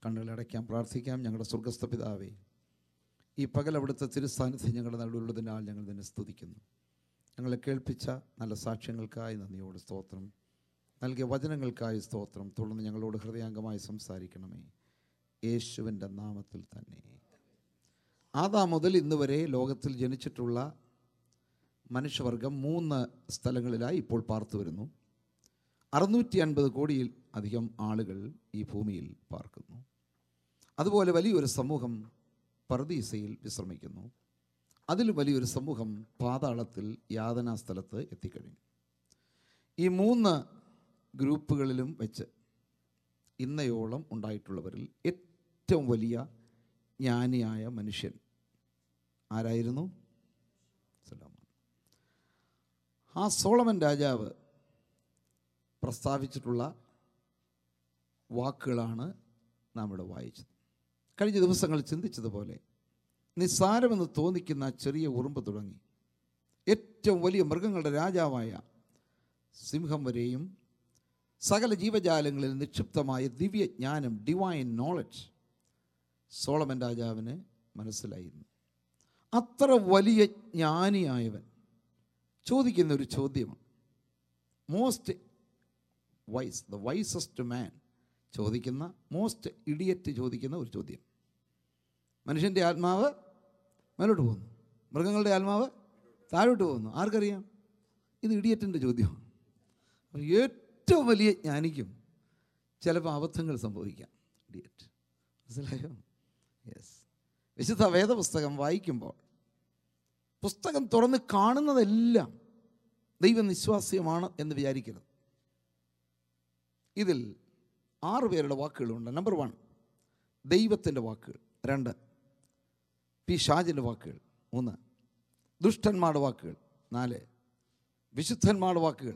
കണ്ണുകളടയ്ക്കാം പ്രാർത്ഥിക്കാം ഞങ്ങളുടെ സ്വർഗസ്ഥ പിതാവേ ഈ പകൽ അവിടുത്തെ തിരുസാന്നിധ്യം ഞങ്ങളുടെ നടുവിലുള്ളതിനാൽ ഞങ്ങൾ നിന്നെ സ്തുതിക്കുന്നു ഞങ്ങളെ കേൾപ്പിച്ച നല്ല സാക്ഷ്യങ്ങൾക്കായി നന്ദിയോട് സ്തോത്രം നൽകിയ വചനങ്ങൾക്കായി സ്തോത്രം തുടർന്ന് ഞങ്ങളോട് ഹൃദയാംഗമായി സംസാരിക്കണമേ യേശുവിൻ്റെ നാമത്തിൽ തന്നെ ആദാ മുതൽ ഇന്ന് വരെ ലോകത്തിൽ ജനിച്ചിട്ടുള്ള മനുഷ്യവർഗം മൂന്ന് സ്ഥലങ്ങളിലായി ഇപ്പോൾ പാർത്തു വരുന്നു അറുന്നൂറ്റി അൻപത് കോടിയിൽ അധികം ആളുകൾ ഈ ഭൂമിയിൽ പാർക്കുന്നു അതുപോലെ വലിയൊരു സമൂഹം പർദീസയിൽ വിശ്രമിക്കുന്നു അതിലും വലിയൊരു സമൂഹം പാതാളത്തിൽ യാതനാ സ്ഥലത്ത് എത്തിക്കഴിഞ്ഞു ഈ മൂന്ന് ഗ്രൂപ്പുകളിലും വെച്ച് ഇന്നയോളം ഉണ്ടായിട്ടുള്ളവരിൽ ഏറ്റവും വലിയ ജ്ഞാനിയായ മനുഷ്യൻ ആരായിരുന്നു സലോമൻ ആ സോളമൻ രാജാവ് പ്രസ്താവിച്ചിട്ടുള്ള വാക്കുകളാണ് നാം ഇവിടെ വായിച്ചത് കഴിഞ്ഞ ദിവസങ്ങൾ ചിന്തിച്ചതുപോലെ നിസ്സാരമെന്ന് തോന്നിക്കുന്ന ആ ചെറിയ ഉറുമ്പ് തുടങ്ങി ഏറ്റവും വലിയ മൃഗങ്ങളുടെ രാജാവായ സിംഹം വരെയും സകല ജീവജാലങ്ങളിൽ നിക്ഷിപ്തമായ ദിവ്യജ്ഞാനം ഡിവൈൻ നോളജ് സോളമൻ രാജാവിന് മനസ്സിലായിരുന്നു അത്ര വലിയ ജ്ഞാനിയായവൻ ചോദിക്കുന്ന ഒരു ചോദ്യമാണ് most wise the wisest man ചോദിക്കുന്ന മോസ്റ്റ് ഇഡിയറ്റ് ചോദിക്കുന്ന ഒരു ചോദ്യം മനുഷ്യൻ്റെ ആത്മാവ് മേലോട്ട് പോകുന്നു മൃഗങ്ങളുടെ ആത്മാവ് താഴോട്ട് പോകുന്നു ആർക്കറിയാം ഇത് ഇഡിയറ്റിൻ്റെ ചോദ്യമാണ് അപ്പോൾ ഏറ്റവും വലിയ ജ്ഞാനിക്കും ചിലപ്പോൾ അബദ്ധങ്ങൾ സംഭവിക്കാം ഇഡിയറ്റ് മനസ്സിലായോ യെസ് വിശുദ്ധ വേദപുസ്തകം വായിക്കുമ്പോൾ പുസ്തകം തുറന്ന് കാണുന്നതെല്ലാം ദൈവനിശ്വാസ്യമാണ് എന്ന് വിചാരിക്കരുത് ഇതിൽ ആറ് പേരുടെ വാക്കുകളുണ്ട് നമ്പർ വൺ ദൈവത്തിൻ്റെ വാക്കുകൾ രണ്ട് പി ഷാജിൻ്റെ വാക്കുകൾ മൂന്ന് ദുഷ്ടന്മാരുടെ വാക്കുകൾ നാല് വിശുദ്ധന്മാരുടെ വാക്കുകൾ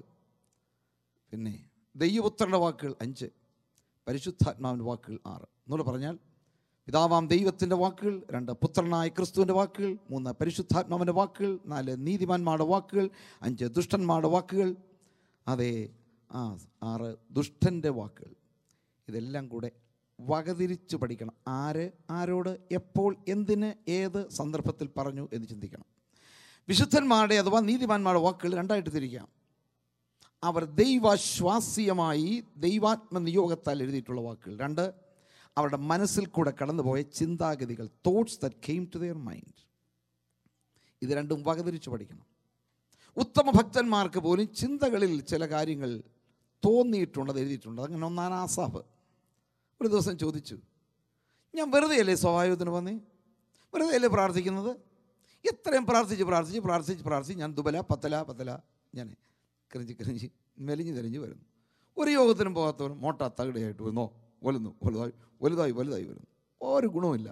പിന്നെ ദൈവപുത്രൻ്റെ വാക്കുകൾ അഞ്ച് പരിശുദ്ധാത്മാവിൻ്റെ വാക്കുകൾ ആറ് എന്നോട് പറഞ്ഞാൽ പിതാവാം ദൈവത്തിൻ്റെ വാക്കുകൾ രണ്ട് പുത്രനായ ക്രിസ്തുവിൻ്റെ വാക്കുകൾ മൂന്ന് പരിശുദ്ധാത്മാവിൻ്റെ വാക്കുകൾ നാല് നീതിമാന്മാരുടെ വാക്കുകൾ അഞ്ച് ദുഷ്ടന്മാരുടെ വാക്കുകൾ അതെ ആ ആറ് ദുഷ്ടൻ്റെ വാക്കുകൾ ഇതെല്ലാം കൂടെ വകതിരിച്ച് പഠിക്കണം ആര് ആരോട് എപ്പോൾ എന്തിന് ഏത് സന്ദർഭത്തിൽ പറഞ്ഞു എന്ന് ചിന്തിക്കണം വിശുദ്ധന്മാരുടെ അഥവാ നീതിമാന്മാരുടെ വാക്കുകൾ രണ്ടായിട്ട് തിരിക്കാം അവർ ദൈവശ്വാസീയമായി ദൈവാത്മ നിയോഗത്താൽ എഴുതിയിട്ടുള്ള വാക്കുകൾ രണ്ട് അവരുടെ മനസ്സിൽ കൂടെ കടന്നുപോയ ചിന്താഗതികൾ thoughts that came to their mind ഇത് രണ്ടും വകതിരിച്ച് പഠിക്കണം ഉത്തമ ഭക്തന്മാർക്ക് പോലും ചിന്തകളിൽ ചില കാര്യങ്ങൾ തോന്നിയിട്ടുണ്ട് അത് എഴുതിയിട്ടുണ്ട് അങ്ങനെ ഒന്നാണ് ആസാഫ് ഒരു ദിവസം ചോദിച്ചു ഞാൻ വെറുതെ അല്ലേ സ്വാഭാവികത്തിന് വന്നേ വെറുതെ അല്ലേ പ്രാർത്ഥിക്കുന്നത് എത്രയും പ്രാർത്ഥിച്ച് പ്രാർത്ഥിച്ച് പ്രാർത്ഥിച്ച് പ്രാർത്ഥിച്ച് ഞാൻ ദുബല പത്തല പത്തല ഞാൻ കറിഞ്ചി കറിഞ്ചി മെലിഞ്ഞ് തെരിഞ്ഞ് വരുന്നു ഒരു യോഗത്തിനും പോകാത്തവർ മോട്ട തകിടയായിട്ട് വരുന്നോ വലുന്നു വലുതായി വലുതായി വലുതായി വരുന്നു ഒരു ഗുണവുമില്ല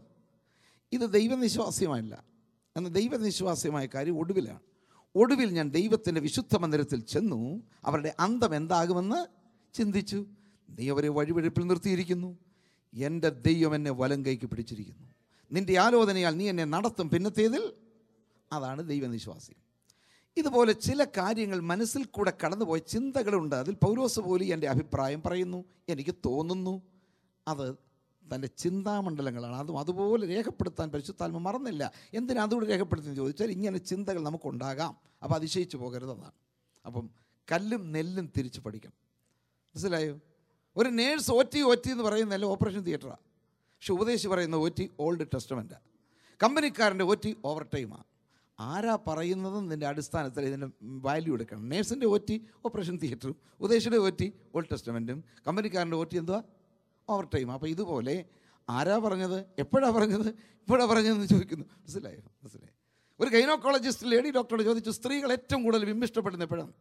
ഇത് ദൈവനിശ്വാസ്യമല്ല എന്ന ദൈവനിശ്വാസ്യമായ കാര്യം ഒടുവിലാണ് ഒടുവിൽ ഞാൻ ദൈവത്തിൻ്റെ വിശുദ്ധ മന്ദിരത്തിൽ ചെന്നു അവരുടെ അന്തം എന്താകുമെന്ന് ചിന്തിച്ചു നീ അവരെ വഴിവെഴുപ്പിൽ നിർത്തിയിരിക്കുന്നു എൻ്റെ ദൈവം എന്നെ വലം കൈക്ക് പിടിച്ചിരിക്കുന്നു നിന്റെ ആലോചനയാൽ നീ എന്നെ നടത്തും പിന്നത്തേതിൽ അതാണ് ദൈവനിശ്വാസം ഇതുപോലെ ചില കാര്യങ്ങൾ മനസ്സിൽ കൂടെ കടന്നുപോയ ചിന്തകളുണ്ട് അതിൽ പൗരോസ് പോലും എൻ്റെ അഭിപ്രായം പറയുന്നു എനിക്ക് തോന്നുന്നു അത് തൻ്റെ ചിന്താമണ്ഡലങ്ങളാണ് അതും അതുപോലെ രേഖപ്പെടുത്താൻ പരിശുദ്ധാത്മ മറന്നില്ല എന്തിനാ അതുകൂടെ രേഖപ്പെടുത്തുന്നത് ചോദിച്ചാൽ ഇങ്ങനെ ചിന്തകൾ നമുക്കുണ്ടാകാം അപ്പോൾ അതിശയിച്ചു പോകരുതെന്നാണ് അപ്പം കല്ലും നെല്ലും തിരിച്ച് പഠിക്കണം മനസ്സിലായോ ഒരു നേഴ്സ് ഒറ്റി ഒറ്റി എന്ന് പറയുന്നതല്ല ഓപ്പറേഷൻ തിയേറ്ററാണ് പക്ഷെ ഉപദേശി പറയുന്ന ഒറ്റി ഓൾഡ് ടെസ്റ്റമെൻറ്റാണ് കമ്പനിക്കാരൻ്റെ ഒറ്റി ഓവർ ടൈമാണ് ആരാ പറയുന്നതും നിൻ്റെ അടിസ്ഥാനത്തിൽ ഇതിൻ്റെ വാല്യൂ എടുക്കണം നേഴ്സിൻ്റെ ഒറ്റി ഓപ്പറേഷൻ തിയേറ്ററും ഉദ്ദേശിയുടെ ഒറ്റി ഓൾഡ് ടെസ്റ്റമെൻറ്റും കമ്പനിക്കാരൻ്റെ ഒറ്റി എന്തുവാ ഓവർ ടൈം അപ്പോൾ ഇതുപോലെ ആരാ പറഞ്ഞത് എപ്പോഴാണ് പറഞ്ഞത് ഇപ്പോഴാണ് പറഞ്ഞതെന്ന് ചോദിക്കുന്നു മനസ്സിലായോ മനസ്സിലായോ ഒരു ഗൈനോക്കോളജിസ്റ്റ് ലേഡി ഡോക്ടറോട് ചോദിച്ചു സ്ത്രീകൾ ഏറ്റവും കൂടുതൽ വിമ്മിഷ്ടപ്പെടുന്ന എപ്പോഴാണ്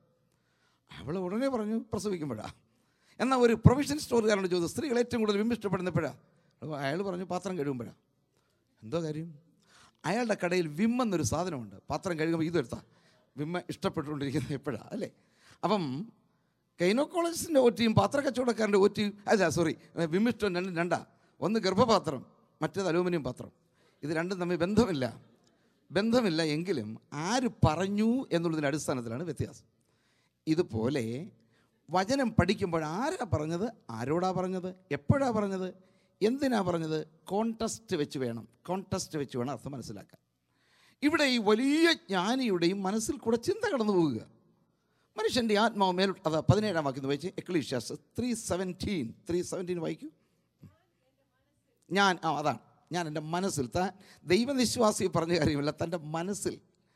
അവൾ ഉടനെ പറഞ്ഞു പ്രസവിക്കുമ്പോഴാണ് എന്നാൽ ഒരു പ്രൊവിഷൻ സ്റ്റോറുകാരനോട് ചോദിച്ചു സ്ത്രീകൾ ഏറ്റവും കൂടുതൽ വിമ്മിഷ്ടപ്പെടുന്ന എപ്പോഴാണ് അയാൾ പറഞ്ഞു പാത്രം കഴുകുമ്പോഴാണ് എന്തോ കാര്യം അയാളുടെ കടയിൽ വിം എന്നൊരു സാധനമുണ്ട് പാത്രം കഴുകുമ്പോൾ ഇതെടുത്താ വിമ്മ ഇഷ്ടപ്പെട്ടുകൊണ്ടിരിക്കുന്നത് എപ്പോഴാണ് അല്ലേ അപ്പം ഗൈനോക്കോളജിസ്റ്റിൻ്റെ ഒറ്റിയും പാത്രക്കച്ചവടക്കാരൻ്റെ ഒറ്റിയും അല്ല സോറി വിമ്മിഷ്ടം രണ്ടും രണ്ടാ ഒന്ന് ഗർഭപാത്രം മറ്റേത് അലൂമിനിയം പാത്രം ഇത് രണ്ടും തമ്മിൽ ബന്ധമില്ല ബന്ധമില്ല എങ്കിലും ആര് പറഞ്ഞു എന്നുള്ളതിൻ്റെ അടിസ്ഥാനത്തിലാണ് വ്യത്യാസം ഇതുപോലെ വചനം പഠിക്കുമ്പോൾ ആരാ പറഞ്ഞത് ആരോടാ പറഞ്ഞത് എപ്പോഴാ പറഞ്ഞത് എന്തിനാ പറഞ്ഞത് കോൺടെസ്റ്റ് വെച്ച് വേണം കോൺടെസ്റ്റ് വെച്ച് വേണം അർത്ഥം മനസ്സിലാക്കാൻ ഇവിടെ ഈ വലിയ ജ്ഞാനിയുടെയും മനസ്സിൽ കൂടെ ചിന്ത കടന്നു പോവുക മനുഷ്യൻ്റെ ആത്മാവ് മേലോട്ട് അതാ പതിനേഴാം വാക്യം വായിച്ച് Ecclesiastes three seventeen three seventeen വായിക്കൂ ഞാൻ ആ അതാണ് ഞാൻ എൻ്റെ മനസ്സിൽ താൻ ദൈവനിശ്വാസി പറഞ്ഞ കാര്യമല്ല തൻ്റെ മനസ്സിൽ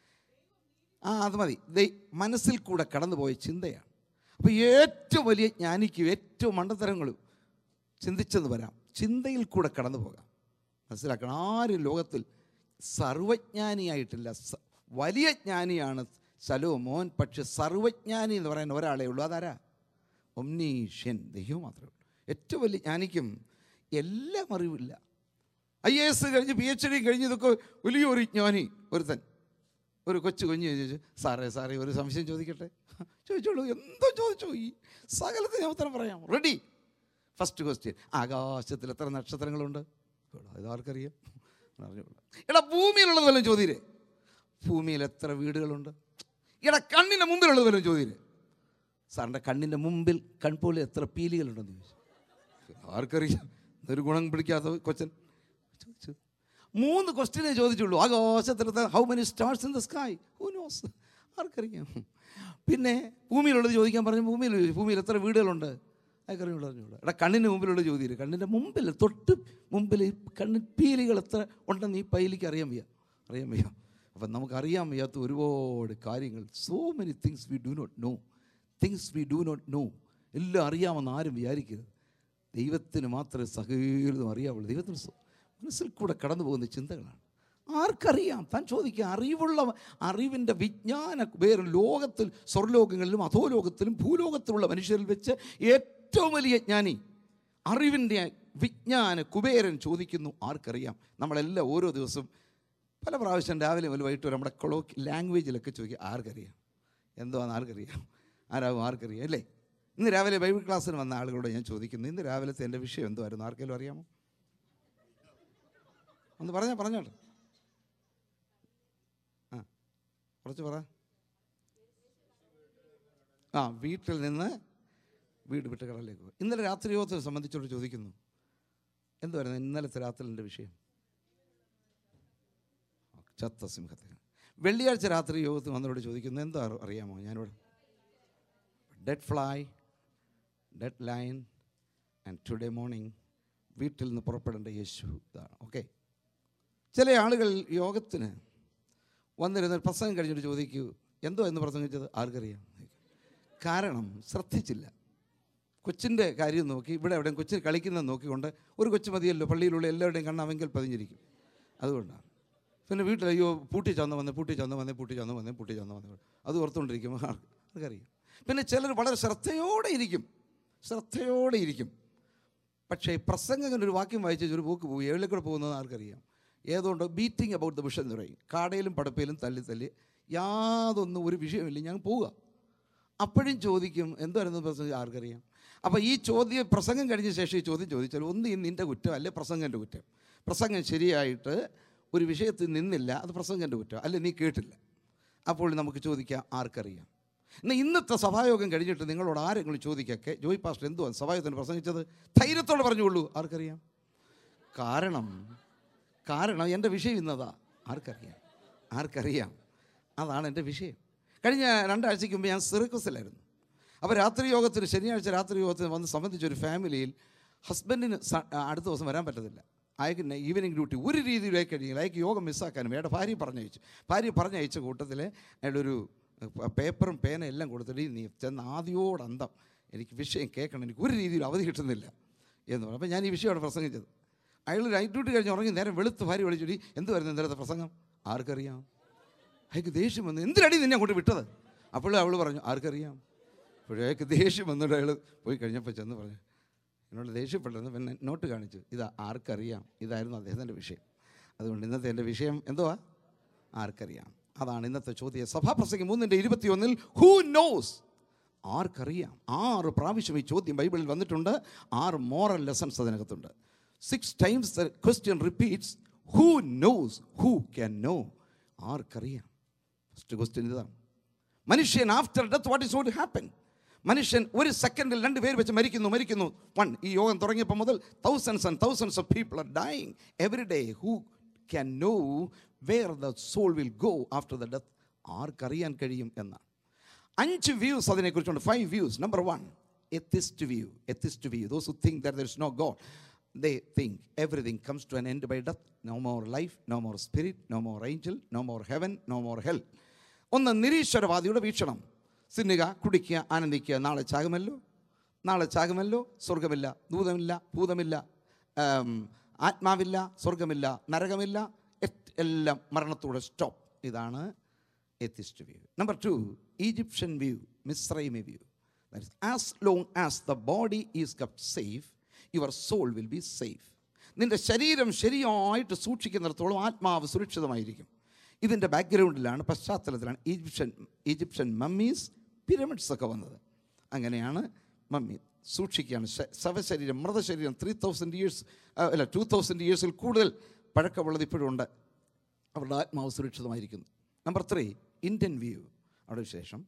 ആ അത് മതി ദൈ മനസ്സിൽ കൂടെ കടന്നുപോയ ചിന്തയാണ് അപ്പോൾ ഏറ്റവും വലിയ ജ്ഞാനിക്കും ഏറ്റവും മണ്ടത്തരങ്ങളും ചിന്തിച്ചെന്ന് വരാം ചിന്തയിൽ കൂടെ കടന്നു പോകാം മനസ്സിലാക്കണം ആരും ലോകത്തിൽ സർവജ്ഞാനിയായിട്ടില്ല സ- വലിയ ജ്ഞാനിയാണ് സലോമോൻ പക്ഷെ സർവജ്ഞാനി എന്ന് പറയുന്ന ഒരാളേ ഉള്ളൂ അതാരാ ഒംനീഷ്യൻ ദൈവം മാത്രമേ ഉള്ളൂ ഏറ്റവും വലിയ ജ്ഞാനിക്കും എല്ലാം അറിവില്ല ഐ എ എസ് കഴിഞ്ഞ് പി എച്ച് ഡി കഴിഞ്ഞ് ഇതൊക്കെ വലിയൊരു ജ്ഞാനി ഒരുത്തൻ ഒരു കൊച്ചു കുഞ്ഞ് ചോദിച്ചു സാറേ സാറേ ഒരു സംശയം ചോദിക്കട്ടെ ചോദിച്ചോളൂ എന്തോ ചോദിച്ചോ ഈ സകലത്തിന് ഞാൻ ഉത്തരം പറയാം റെഡി ഫസ്റ്റ് ക്വസ്റ്റ്യൻ ആകാശത്തിൽ എത്ര നക്ഷത്രങ്ങളുണ്ട് എടാ, ഇതാർക്കറിയാം അറിഞ്ഞോളൂ എടാ ഭൂമിയിലുള്ളത് വല്ലതും ചോദ്യരേ ഭൂമിയിൽ എത്ര വീടുകളുണ്ട് എടാ കണ്ണിൻ്റെ മുമ്പിലുള്ളത് വല്ലതും ചോദ്യരേ സാറിൻ്റെ കണ്ണിൻ്റെ മുമ്പിൽ കൺപോളിൽ എത്ര പീലികളുണ്ടെന്ന് ചോദിച്ചു ആർക്കറിയാം ഒരു ഗുണം പിടിക്കാത്ത കൊച്ചൻ ചോദിച്ചു മൂന്ന് ക്വസ്റ്റ്യനെ ചോദിച്ചുള്ളൂ ആകാശത്തിലത്തെ how many stars in the sky who knows ആർക്കറിയാം പിന്നെ ഭൂമിയിലുള്ളത് ചോദിക്കാൻ പറഞ്ഞു ഭൂമിയിൽ ചോദിച്ചു. ഭൂമിയിൽ എത്ര വീടുകളുണ്ട് ആർക്കറിയുള്ളൂ അറിഞ്ഞുള്ളൂ എടാ കണ്ണിന് മുമ്പിലുള്ള ചോദ്യം കണ്ണിൻ്റെ മുമ്പിൽ തൊട്ട് മുമ്പിൽ ഈ കണ്ണിൻ പീലികൾ എത്ര ഉണ്ടെന്ന് ഈ പൈലിക്ക് അറിയാൻ വയ്യ അറിയാൻ വയ്യ അപ്പം നമുക്കറിയാൻ വയ്യാത്ത ഒരുപാട് കാര്യങ്ങൾ so many things we do not know things we do not know എല്ലാം അറിയാമെന്ന് ആരും വിചാരിക്കരുത് ദൈവത്തിന് മാത്രമേ സകലതും അറിയാവുള്ളൂ ദൈവത്തിന് സ്വ- മനസ്സിൽ കൂടെ കടന്നു പോകുന്ന ചിന്തകളാണ് ആർക്കറിയാം താൻ ചോദിക്കുക അറിവുള്ള അറിവിൻ്റെ വിജ്ഞാന വേറെ ലോകത്തിൽ സ്വർലോകങ്ങളിലും അധോലോകത്തിലും ഭൂലോകത്തിലുള്ള മനുഷ്യരിൽ വെച്ച് ഏറ്റവും വലിയ ജ്ഞാനി അറിവിൻ്റെ വിജ്ഞാന കുബേരൻ ചോദിക്കുന്നു ആർക്കറിയാം നമ്മളെല്ലാം ഓരോ ദിവസവും പല പ്രാവശ്യം രാവിലെ മുതൽ വൈകിട്ട് വരെ നമ്മുടെ കൊളോക്ക് ലാംഗ്വേജിലൊക്കെ ചോദിക്കുക ആർക്കറിയാം എന്തുവാന്ന് ആർക്കറിയാം ആരാകും ആർക്കറിയാം അല്ലേ ഇന്ന് രാവിലെ ബൈബിൾ ക്ലാസ്സിന് വന്ന ആളുകളോട് ഞാൻ ചോദിക്കുന്നു ഇന്ന് രാവിലത്തെ എൻ്റെ വിഷയം എന്തുമായിരുന്നു ആർക്കെങ്കിലും അറിയാമോ ഒന്ന് പറഞ്ഞോ പറഞ്ഞോട്ടെ ആ കുറച്ച് പറ ആ വീട്ടിൽ നിന്ന് വീട് വിട്ട് കടലിലേക്ക് പോയി ഇന്നലെ രാത്രി യോഗത്തെ സംബന്ധിച്ചോട് ചോദിക്കുന്നു എന്തുവായിരുന്നു ഇന്നലത്തെ രാത്രി എൻ്റെ വിഷയം ചത്ത സിംഹത്തെ വെള്ളിയാഴ്ച രാത്രി യോഗത്തിൽ വന്നവരോട് ചോദിക്കുന്നു എന്താ അറി- അറിയാമോ ഞാനിവിടെ dead fly deadline and today morning വീട്ടിൽ നിന്ന് പുറപ്പെടേണ്ട യേശു ഇതാണ് ഓക്കെ ചില ആളുകൾ യോഗത്തിന് വന്നിരുന്ന പ്രസംഗം കഴിഞ്ഞിട്ട് ചോദിക്കൂ എന്തോ എന്ന് പ്രസംഗിച്ചത് ആർക്കറിയാം കാരണം ശ്രദ്ധിച്ചില്ല കൊച്ചിൻ്റെ കാര്യം നോക്കി ഇവിടെ എവിടെയും കൊച്ചിന് കളിക്കുന്നത് നോക്കിക്കൊണ്ട് ഒരു കൊച്ചു മതിയല്ലോ പള്ളിയിലുള്ള എല്ലാവരുടെയും കണ്ണാവെങ്കിൽ പതിഞ്ഞിരിക്കും അതുകൊണ്ടാണ് പിന്നെ വീട്ടിൽ അയ്യോ പൂട്ടി ചന്ത വന്നേ പൂട്ടി ചന്ത വന്നേ പൂട്ടി ചന്ത വന്നേ പൂട്ടി ചന്ത വന്നേ അത് ഓർത്തുകൊണ്ടിരിക്കും ആർക്ക് ആർക്കറിയാം പിന്നെ ചിലർ വളരെ ശ്രദ്ധയോടെ ഇരിക്കും ശ്രദ്ധയോടെ ഇരിക്കും പക്ഷേ പ്രസംഗകൻ ഒരു വാക്യം വായിച്ച് ഒരു പോക്ക് പോയി എവിടെ കൂടെ പോകുന്നത് ആർക്കറിയാം ഏതുകൊണ്ട് ബീറ്റിംഗ് അബൌട്ട് ദ വിഷൻ എന്ന് പറയും കാടയിലും പടപ്പയിലും തല്ലി തല്ലി യാതൊന്നും ഒരു വിഷയമില്ല ഞാൻ പോവുക അപ്പോഴും ചോദിക്കും എന്തായിരുന്നു പ്രസംഗം ആർക്കറിയാം അപ്പോൾ ഈ ചോദ്യം പ്രസംഗം കഴിഞ്ഞ ശേഷം ഈ ചോദ്യം ചോദിച്ചാൽ ഒന്ന് ഈ നിൻ്റെ കുറ്റം അല്ലെ പ്രസംഗൻ്റെ കുറ്റം പ്രസംഗം ശരിയായിട്ട് ഒരു വിഷയത്തിൽ നിന്നില്ല അത് പ്രസംഗൻ്റെ കുറ്റം അല്ലെ നീ കേട്ടില്ല അപ്പോൾ നമുക്ക് ചോദിക്കാം ആർക്കറിയാം എന്നാൽ ഇന്നത്തെ സഭായോഗം കഴിഞ്ഞിട്ട് നിങ്ങളോട് ആരെങ്കിലും ചോദിക്കൊക്കെ ജോയ് പാസ്റ്റർ എന്തുവാ സഭായോഗത്തിന് പ്രസംഗിച്ചത് ധൈര്യത്തോടെ പറഞ്ഞുകൊള്ളൂ ആർക്കറിയാം കാരണം കാരണം എൻ്റെ വിഷയം ഇന്നതാ ആർക്കറിയാം ആർക്കറിയാം അതാണ് എൻ്റെ വിഷയം കഴിഞ്ഞ രണ്ടാഴ്ചയ്ക്ക് മുമ്പ് ഞാൻ സിറിക്കസിലായിരുന്നു അപ്പോൾ രാത്രി യോഗത്തിന് ശനിയാഴ്ച രാത്രി യോഗത്തിന് വന്ന് സംബന്ധിച്ച ഒരു ഫാമിലിയിൽ ഹസ്ബൻഡിന് സ- അടുത്ത ദിവസം വരാൻ പറ്റത്തില്ല അയക്ക് ഈവനിങ് ഡ്യൂട്ടി ഒരു രീതിയിലേക്ക് കഴിഞ്ഞില്ല അയക്ക് യോഗം മിസ്സാക്കാനും അയാളുടെ ഭാര്യ പറഞ്ഞയച്ചു ഭാര്യ പറഞ്ഞയച്ച കൂട്ടത്തിൽ അയാളുടെ ഒരു പ- പേപ്പറും പേന എല്ലാം കൊടുത്തിട്ട് "ഈ നീ ചെന്ന് ആദ്യോടന്തം എനിക്ക് വിഷയം കേൾക്കണം എനിക്ക് ഒരു രീതിയിൽ അവധി കിട്ടുന്നില്ല എന്ന് പറഞ്ഞു അപ്പോൾ ഞാൻ ഈ വിഷയമാണ് പ്രസംഗിച്ചത് അയാൾ നൈറ്റ് ഡ്യൂട്ടി കഴിഞ്ഞ് ഉറങ്ങി നേരം വെളുത്ത് ഭാര്യ വിളിച്ചിട്ട് എന്ത് വരുന്നു ഇന്നലത്തെ പ്രസംഗം ആർക്കറിയാം അയാൾക്ക് ദേഷ്യം വന്നു എന്തിനടി നിന്നെ അങ്ങോട്ട് വിട്ടത് അപ്പോൾ അവൾ പറഞ്ഞു ആർക്കറിയാം അപ്പോഴേ അയാൾക്ക് ദേഷ്യം വന്നിട്ട് അയാൾ പോയി കഴിഞ്ഞപ്പോൾ ചെന്ന് പറഞ്ഞു എന്നോട് ദേഷ്യപ്പെട്ടെന്ന് പിന്നെ നോട്ട് കാണിച്ചു ഇതാ ആർക്കറിയാം ഇതായിരുന്നു അദ്ദേഹത്തിൻ്റെ വിഷയം അതുകൊണ്ട് ഇന്നത്തെ എൻ്റെ വിഷയം എന്തുവാ ആർക്കറിയാം അതാണ് ഇന്നത്തെ ചോദ്യം സഭാപ്രസംഗം മൂന്നിൻ്റെ ഇരുപത്തിയൊന്നിൽ ഹൂ നോസ് ആർക്കറിയാം ആറ് പ്രാവശ്യം ഈ ചോദ്യം ബൈബിളിൽ വന്നിട്ടുണ്ട് ആറ് മോറൽ ലെസൺസ് അതിനകത്തുണ്ട് six times the question repeats who knows who can know ആർക്കറിയാം ഫസ്റ്റ് ക്വസ്റ്റ്യൻ ഇതാണ് മനുഷ്യൻ after death what is what happen മനുഷ്യൻ ഒരു സെക്കൻഡിൽ രണ്ട് പേര് വെച്ച് മരിക്കുന്നു മരിക്കുന്നു വൺ ഈ യോഗം തുടങ്ങിയപ്പോൾ മുതൽ thousands and thousands of people are dying every day who can know where the soul will go after the death ആർക്കറിയാൻ കഴിയും എന്നാണ് അഞ്ച് വ്യൂസ് അതിനെക്കുറിച്ചുണ്ട് five views number one atheist view atheist view those who think there there is no God they think everything comes to an end by death no more life no more spirit no more angel no more heaven no more hell ഒന്ന് നിരീശ്വരവാദിയുടെ വീക്ഷണം സിന്നുക കുടിക്കുക ആനന്ദിക്കുക നാളെ ചാകുമല്ലോ നാളെ ചാകുമല്ലോ സ്വർഗമില്ല ദൂതമില്ല ഭൂതമില്ല ആം, ആത്മാവില്ല സ്വർഗമില്ല നരകമില്ല at എല്ലാം മരണത്തോടെ stop ഇതാണ് atheist view number two Egyptian view മിസ്രൈമി view as long as the body is kept safe your soul will be safe നിന്റെ ശരീരം ശരിയായിട്ട് സൂക്ഷിക്കുന്നിടത്തോളം ആത്മാവ് സുരക്ഷിതമായിരിക്കും ഇതിൻ്റെ ബാക്ക്ഗ്രൗണ്ടിലാണ് പശ്ചാത്തലത്തിലാണ് ഈജിപ്ഷ്യൻ ഈജിപ്ഷ്യൻ മമ്മീസ് പിരമിഡ്സ് ഒക്കെ വന്നത് അങ്ങനെയാണ് മമ്മി സൂക്ഷിക്കുകയാണ് ശ- ശവശരീരം മൃതശരീരം ത്രീ തൗസൻഡ് ഇയേഴ്സ് അല്ല ടു തൗസൻഡ് ഇയേഴ്സിൽ കൂടുതൽ പഴക്കമുള്ളത് ഇപ്പോഴും ഉണ്ട് അവരുടെ ആത്മാവ് സുരക്ഷിതമായിരിക്കുന്നു നമ്പർ ത്രീ ഇന്ത്യൻ വ്യൂ അവിടെ ശേഷം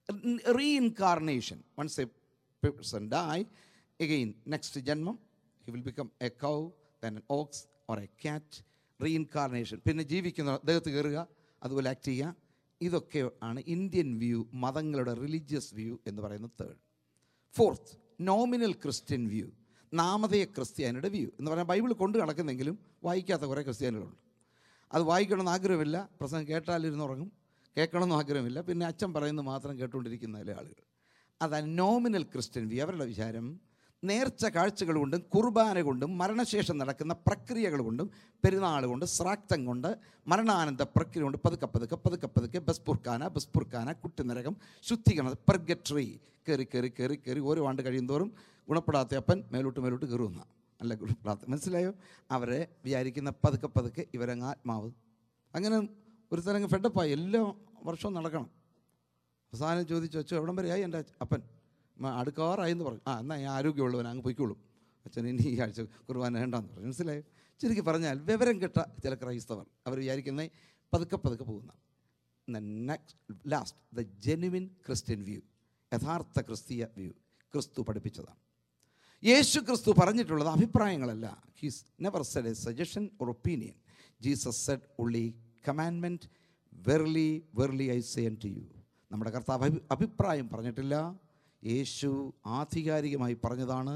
reincarnation once a person die again next ജന്മം he will become a cow then an ox or a cat reincarnation പിന്നെ ജീവിക്കുന്ന ദേഹത്ത് കയറുക അതുപോലെ ആക്ട് ചെയ്യുക ഇതൊക്കെ ആണ് ഇന്ത്യൻ വ്യൂ മതങ്ങളുടെ റിലീജിയസ് വ്യൂ എന്ന് പറയുന്ന third fourth nominal Christian view നാമധേയ ക്രിസ്ത്യാനിയുടെ വ്യൂ എന്ന് പറഞ്ഞാൽ ബൈബിൾ കൊണ്ട് നടക്കുന്നെങ്കിലും വായിക്കാത്ത കുറേ ക്രിസ്ത്യാനികളുണ്ട് അത് വായിക്കണമെന്ന് ആഗ്രഹമില്ല പ്രസംഗം കേട്ടാലിരുന്ന് ഉറങ്ങും കേൾക്കണമെന്ന് ആഗ്രഹമില്ല പിന്നെ അച്ഛൻ പറയുന്നത് മാത്രം കേട്ടുകൊണ്ടിരിക്കുന്ന ചില ആളുകൾ അതാണ് നോമിനൽ ക്രിസ്ത്യൻ വ്യൂ അവരുടെ വിചാരം നേർച്ച കാഴ്ചകൾ കൊണ്ടും കുർബാന കൊണ്ടും മരണശേഷം നടക്കുന്ന പ്രക്രിയകൾ കൊണ്ടും പെരുന്നാൾ കൊണ്ട് ശ്രാക്തം കൊണ്ട് മരണാനന്ദ പ്രക്രിയ കൊണ്ട് പതുക്കെ പതുക്കെ പതുക്കെ പതുക്കെ ബസ്പുർക്കാന ബസ്പുർക്കാന കുട്ടിനരകം ശുദ്ധീകരണം പെർഗട്രി കയറി കയറി കയറി കയറി ഓരോ ആണ്ട് കഴിയുന്തോറും ഗുണപ്പെടാത്ത അപ്പൻ മേലോട്ട് മേലോട്ട് കയറുന്ന അല്ല ഗുണപ്പെടാത്ത മനസ്സിലായോ അവരെ വിചാരിക്കുന്ന പതുക്കെ പതുക്കെ ഇവരങ്ങ് ആത്മാവ് അങ്ങനെ ഒരു തരങ്ങ് ഫെഡപ്പായി എല്ലാ വർഷവും നടക്കണം അവസാനം ചോദിച്ചു വെച്ചു എവിടം വരെ ആയി എൻ്റെ അപ്പൻ മ- അടുക്കാറായി എന്ന് പറഞ്ഞു ആ എന്നാൽ ഞാൻ ആരോഗ്യമുള്ളവൻ അങ്ങ് പൊയ്ക്കോളും അച്ഛൻ ഇനി ഈ ആഴ്ച കുർബാന വേണ്ടാന്ന് പറഞ്ഞു മനസ്സിലായോ ചുരുക്കി പറഞ്ഞാൽ വിവരം കെട്ട ചില ക്രൈസ്തവർ അവർ വിചാരിക്കുന്നത് പതുക്കെ പതുക്കെ പോകുന്ന next last the genuine Christian view യഥാർത്ഥ ക്രിസ്തീയ വ്യൂ ക്രിസ്തു പഠിപ്പിച്ചതാണ് യേശു ക്രിസ്തു പറഞ്ഞിട്ടുള്ളത് അഭിപ്രായങ്ങളല്ല he's never said a suggestion or opinion Jesus said only commandment verily verily I say to you നമ്മുടെ കർത്താവ് അഭി- അഭിപ്രായം പറഞ്ഞിട്ടില്ല യേശു ആധികാരികമായി പറഞ്ഞതാണ്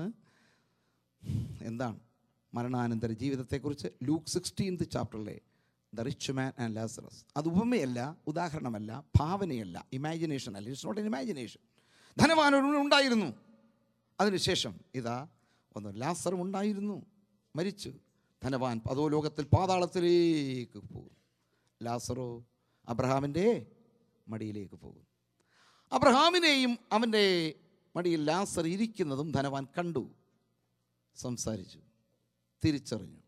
എന്താണ് മരണാനന്തര ജീവിതത്തെക്കുറിച്ച് ലൂക്ക് സിക്സ്റ്റീൻത് ചാപ്റ്ററിലെ the rich man and Lazarus അത് ഉപമയല്ല ഉദാഹരണമല്ല ഭാവനയല്ല ഇമാജിനേഷൻ അല്ല ഇറ്റ്സ് നോട്ട് എൻ ഇമാജിനേഷൻ ധനവാനൊരു ഉണ്ടായിരുന്നു അതിനുശേഷം ഇതാ ഒന്ന് ലാസറും ഉണ്ടായിരുന്നു മരിച്ചു ധനവാൻ അതോ ലോകത്തിൽ പാതാളത്തിലേക്ക് പോകും ലാസറോ അബ്രഹാമിൻ്റെ മടിയിലേക്ക് പോകും അബ്രഹാമിനെയും അവൻ്റെ മടിയിൽ ലാസർ ഇരിക്കുന്നതും ധനവാൻ കണ്ടു സംസാരിച്ചു തിരിച്ചറിഞ്ഞു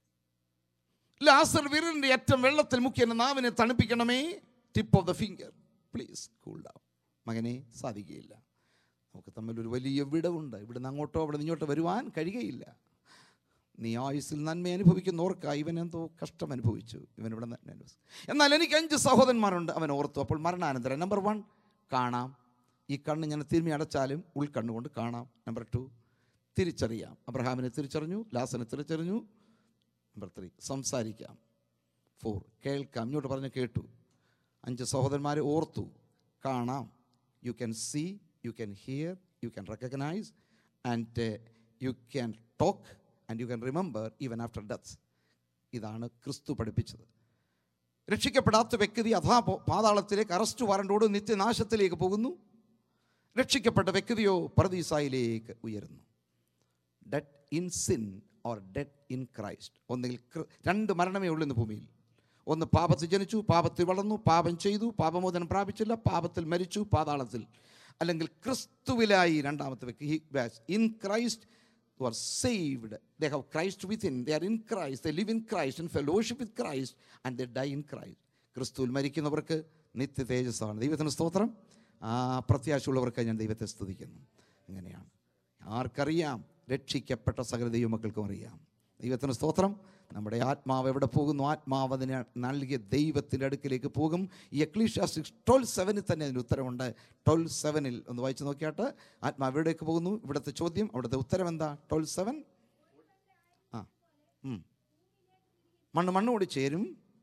ലാസർ വിരലിൻ്റെ അറ്റം വെള്ളത്തിൽ മുക്കി എൻ്റെ നാവിനെ തണുപ്പിക്കണമേ tip of the finger please cool down മകനെ സാധിക്കുകയില്ല നമുക്ക് തമ്മിൽ ഒരു വലിയ വിടവുണ്ട് ഇവിടുന്ന് അങ്ങോട്ടോ അവിടെ ഇങ്ങോട്ടോ വരുവാൻ കഴിയുകയില്ല നീ ആയുസ്സിൽ നന്മ അനുഭവിക്കുന്ന ഓർക്ക ഇവൻ എന്തോ കഷ്ടം അനുഭവിച്ചു ഇവൻ ഇവിടെ നിന്ന് അനുഭവിച്ചു എന്നാൽ എനിക്ക് അഞ്ച് സഹോദരന്മാരുണ്ട് അവൻ ഓർത്തു അപ്പോൾ മരണാനന്തരം നമ്പർ വൺ കാണാം ഈ കണ്ണ് ഞാൻ തിരുമ്മി അടച്ചാലും ഉൾക്കണ്ണുകൊണ്ട് കാണാം നമ്പർ ടു തിരിച്ചറിയാം അബ്രഹാമിനെ തിരിച്ചറിഞ്ഞു ലാസനെ തിരിച്ചറിഞ്ഞു നമ്പർ ത്രീ സംസാരിക്കാം ഫോർ കേൾക്കാം ഇങ്ങോട്ട് പറഞ്ഞ് കേട്ടു അഞ്ച് സഹോദരന്മാരെ ഓർത്തു കാണാം you can see you can hear you can recognise and you can talk and you can remember even after death ഇതാണ് ക്രിസ്തു പഠിപ്പിച്ചത് രക്ഷിക്കപ്പെടാത്ത വ്യക്തി അഥാ പോ- പാതാളത്തിലേക്ക് അറസ്റ്റ് വാറണ്ടോട് നിത്യനാശത്തിലേക്ക് പോകുന്നു രക്ഷിക്കപ്പെട്ട വ്യക്തിയോ പർദീസായിലേക്ക് ഉയരുന്നു dead in sin or dead in Christ ഒന്നുകിൽ ക്രി- രണ്ട് മരണമേ ഉള്ളൂ ഇന്ന് ഭൂമിയിൽ ഒന്ന് പാപത്തിൽ ജനിച്ചു പാപത്തിൽ വളർന്നു പാപം ചെയ്തു പാപമോചനം പ്രാപിച്ചില്ല പാപത്തിൽ മരിച്ചു പാതാളത്തിൽ അല്ലെങ്കിൽ ക്രിസ്തുവിലായി രണ്ടാമത്തെ വ്യക്തി in Christ who are saved. They have Christ within. They are in Christ. They live in Christ and fellowship with Christ and they die in Christ. ക്രിസ്തുവിൽ മരിക്കുന്നവർക്ക് നിത്യ തേജസ്സാണ് ദൈവത്തിന് സ്തോത്രം ആ പ്രത്യാശയുള്ളവർക്ക് ഞാൻ ദൈവത്തെ സ്തുതിക്കുന്നു അങ്ങനെയാണ് ആർക്കറിയാം രക്ഷിക്കപ്പെട്ട സകല ദൈവമക്കൾക്കും അറിയാം ദൈവത്തിന് സ്തോത്രം നമ്മുടെ ആത്മാവ് എവിടെ പോകുന്നു ആത്മാവ് അതിനെ നൽകിയ ദൈവത്തിൻ്റെ അടുക്കിലേക്ക് പോകും ഈ എക്ലീഷ്യ സിക്സ് ട്വൽവ് സെവനിൽ തന്നെ അതിന് ഉത്തരവുണ്ട് ട്വൽവ് സെവനിൽ ഒന്ന് വായിച്ച് നോക്കിയാട്ട് ആത്മാവ് എവിടേക്ക് പോകുന്നു ഇവിടുത്തെ ചോദ്യം അവിടുത്തെ ഉത്തരം എന്താ ട്വൽവ് സെവൻ ആ ഉം. മണ്ണ് മണ്ണോട് ചേരും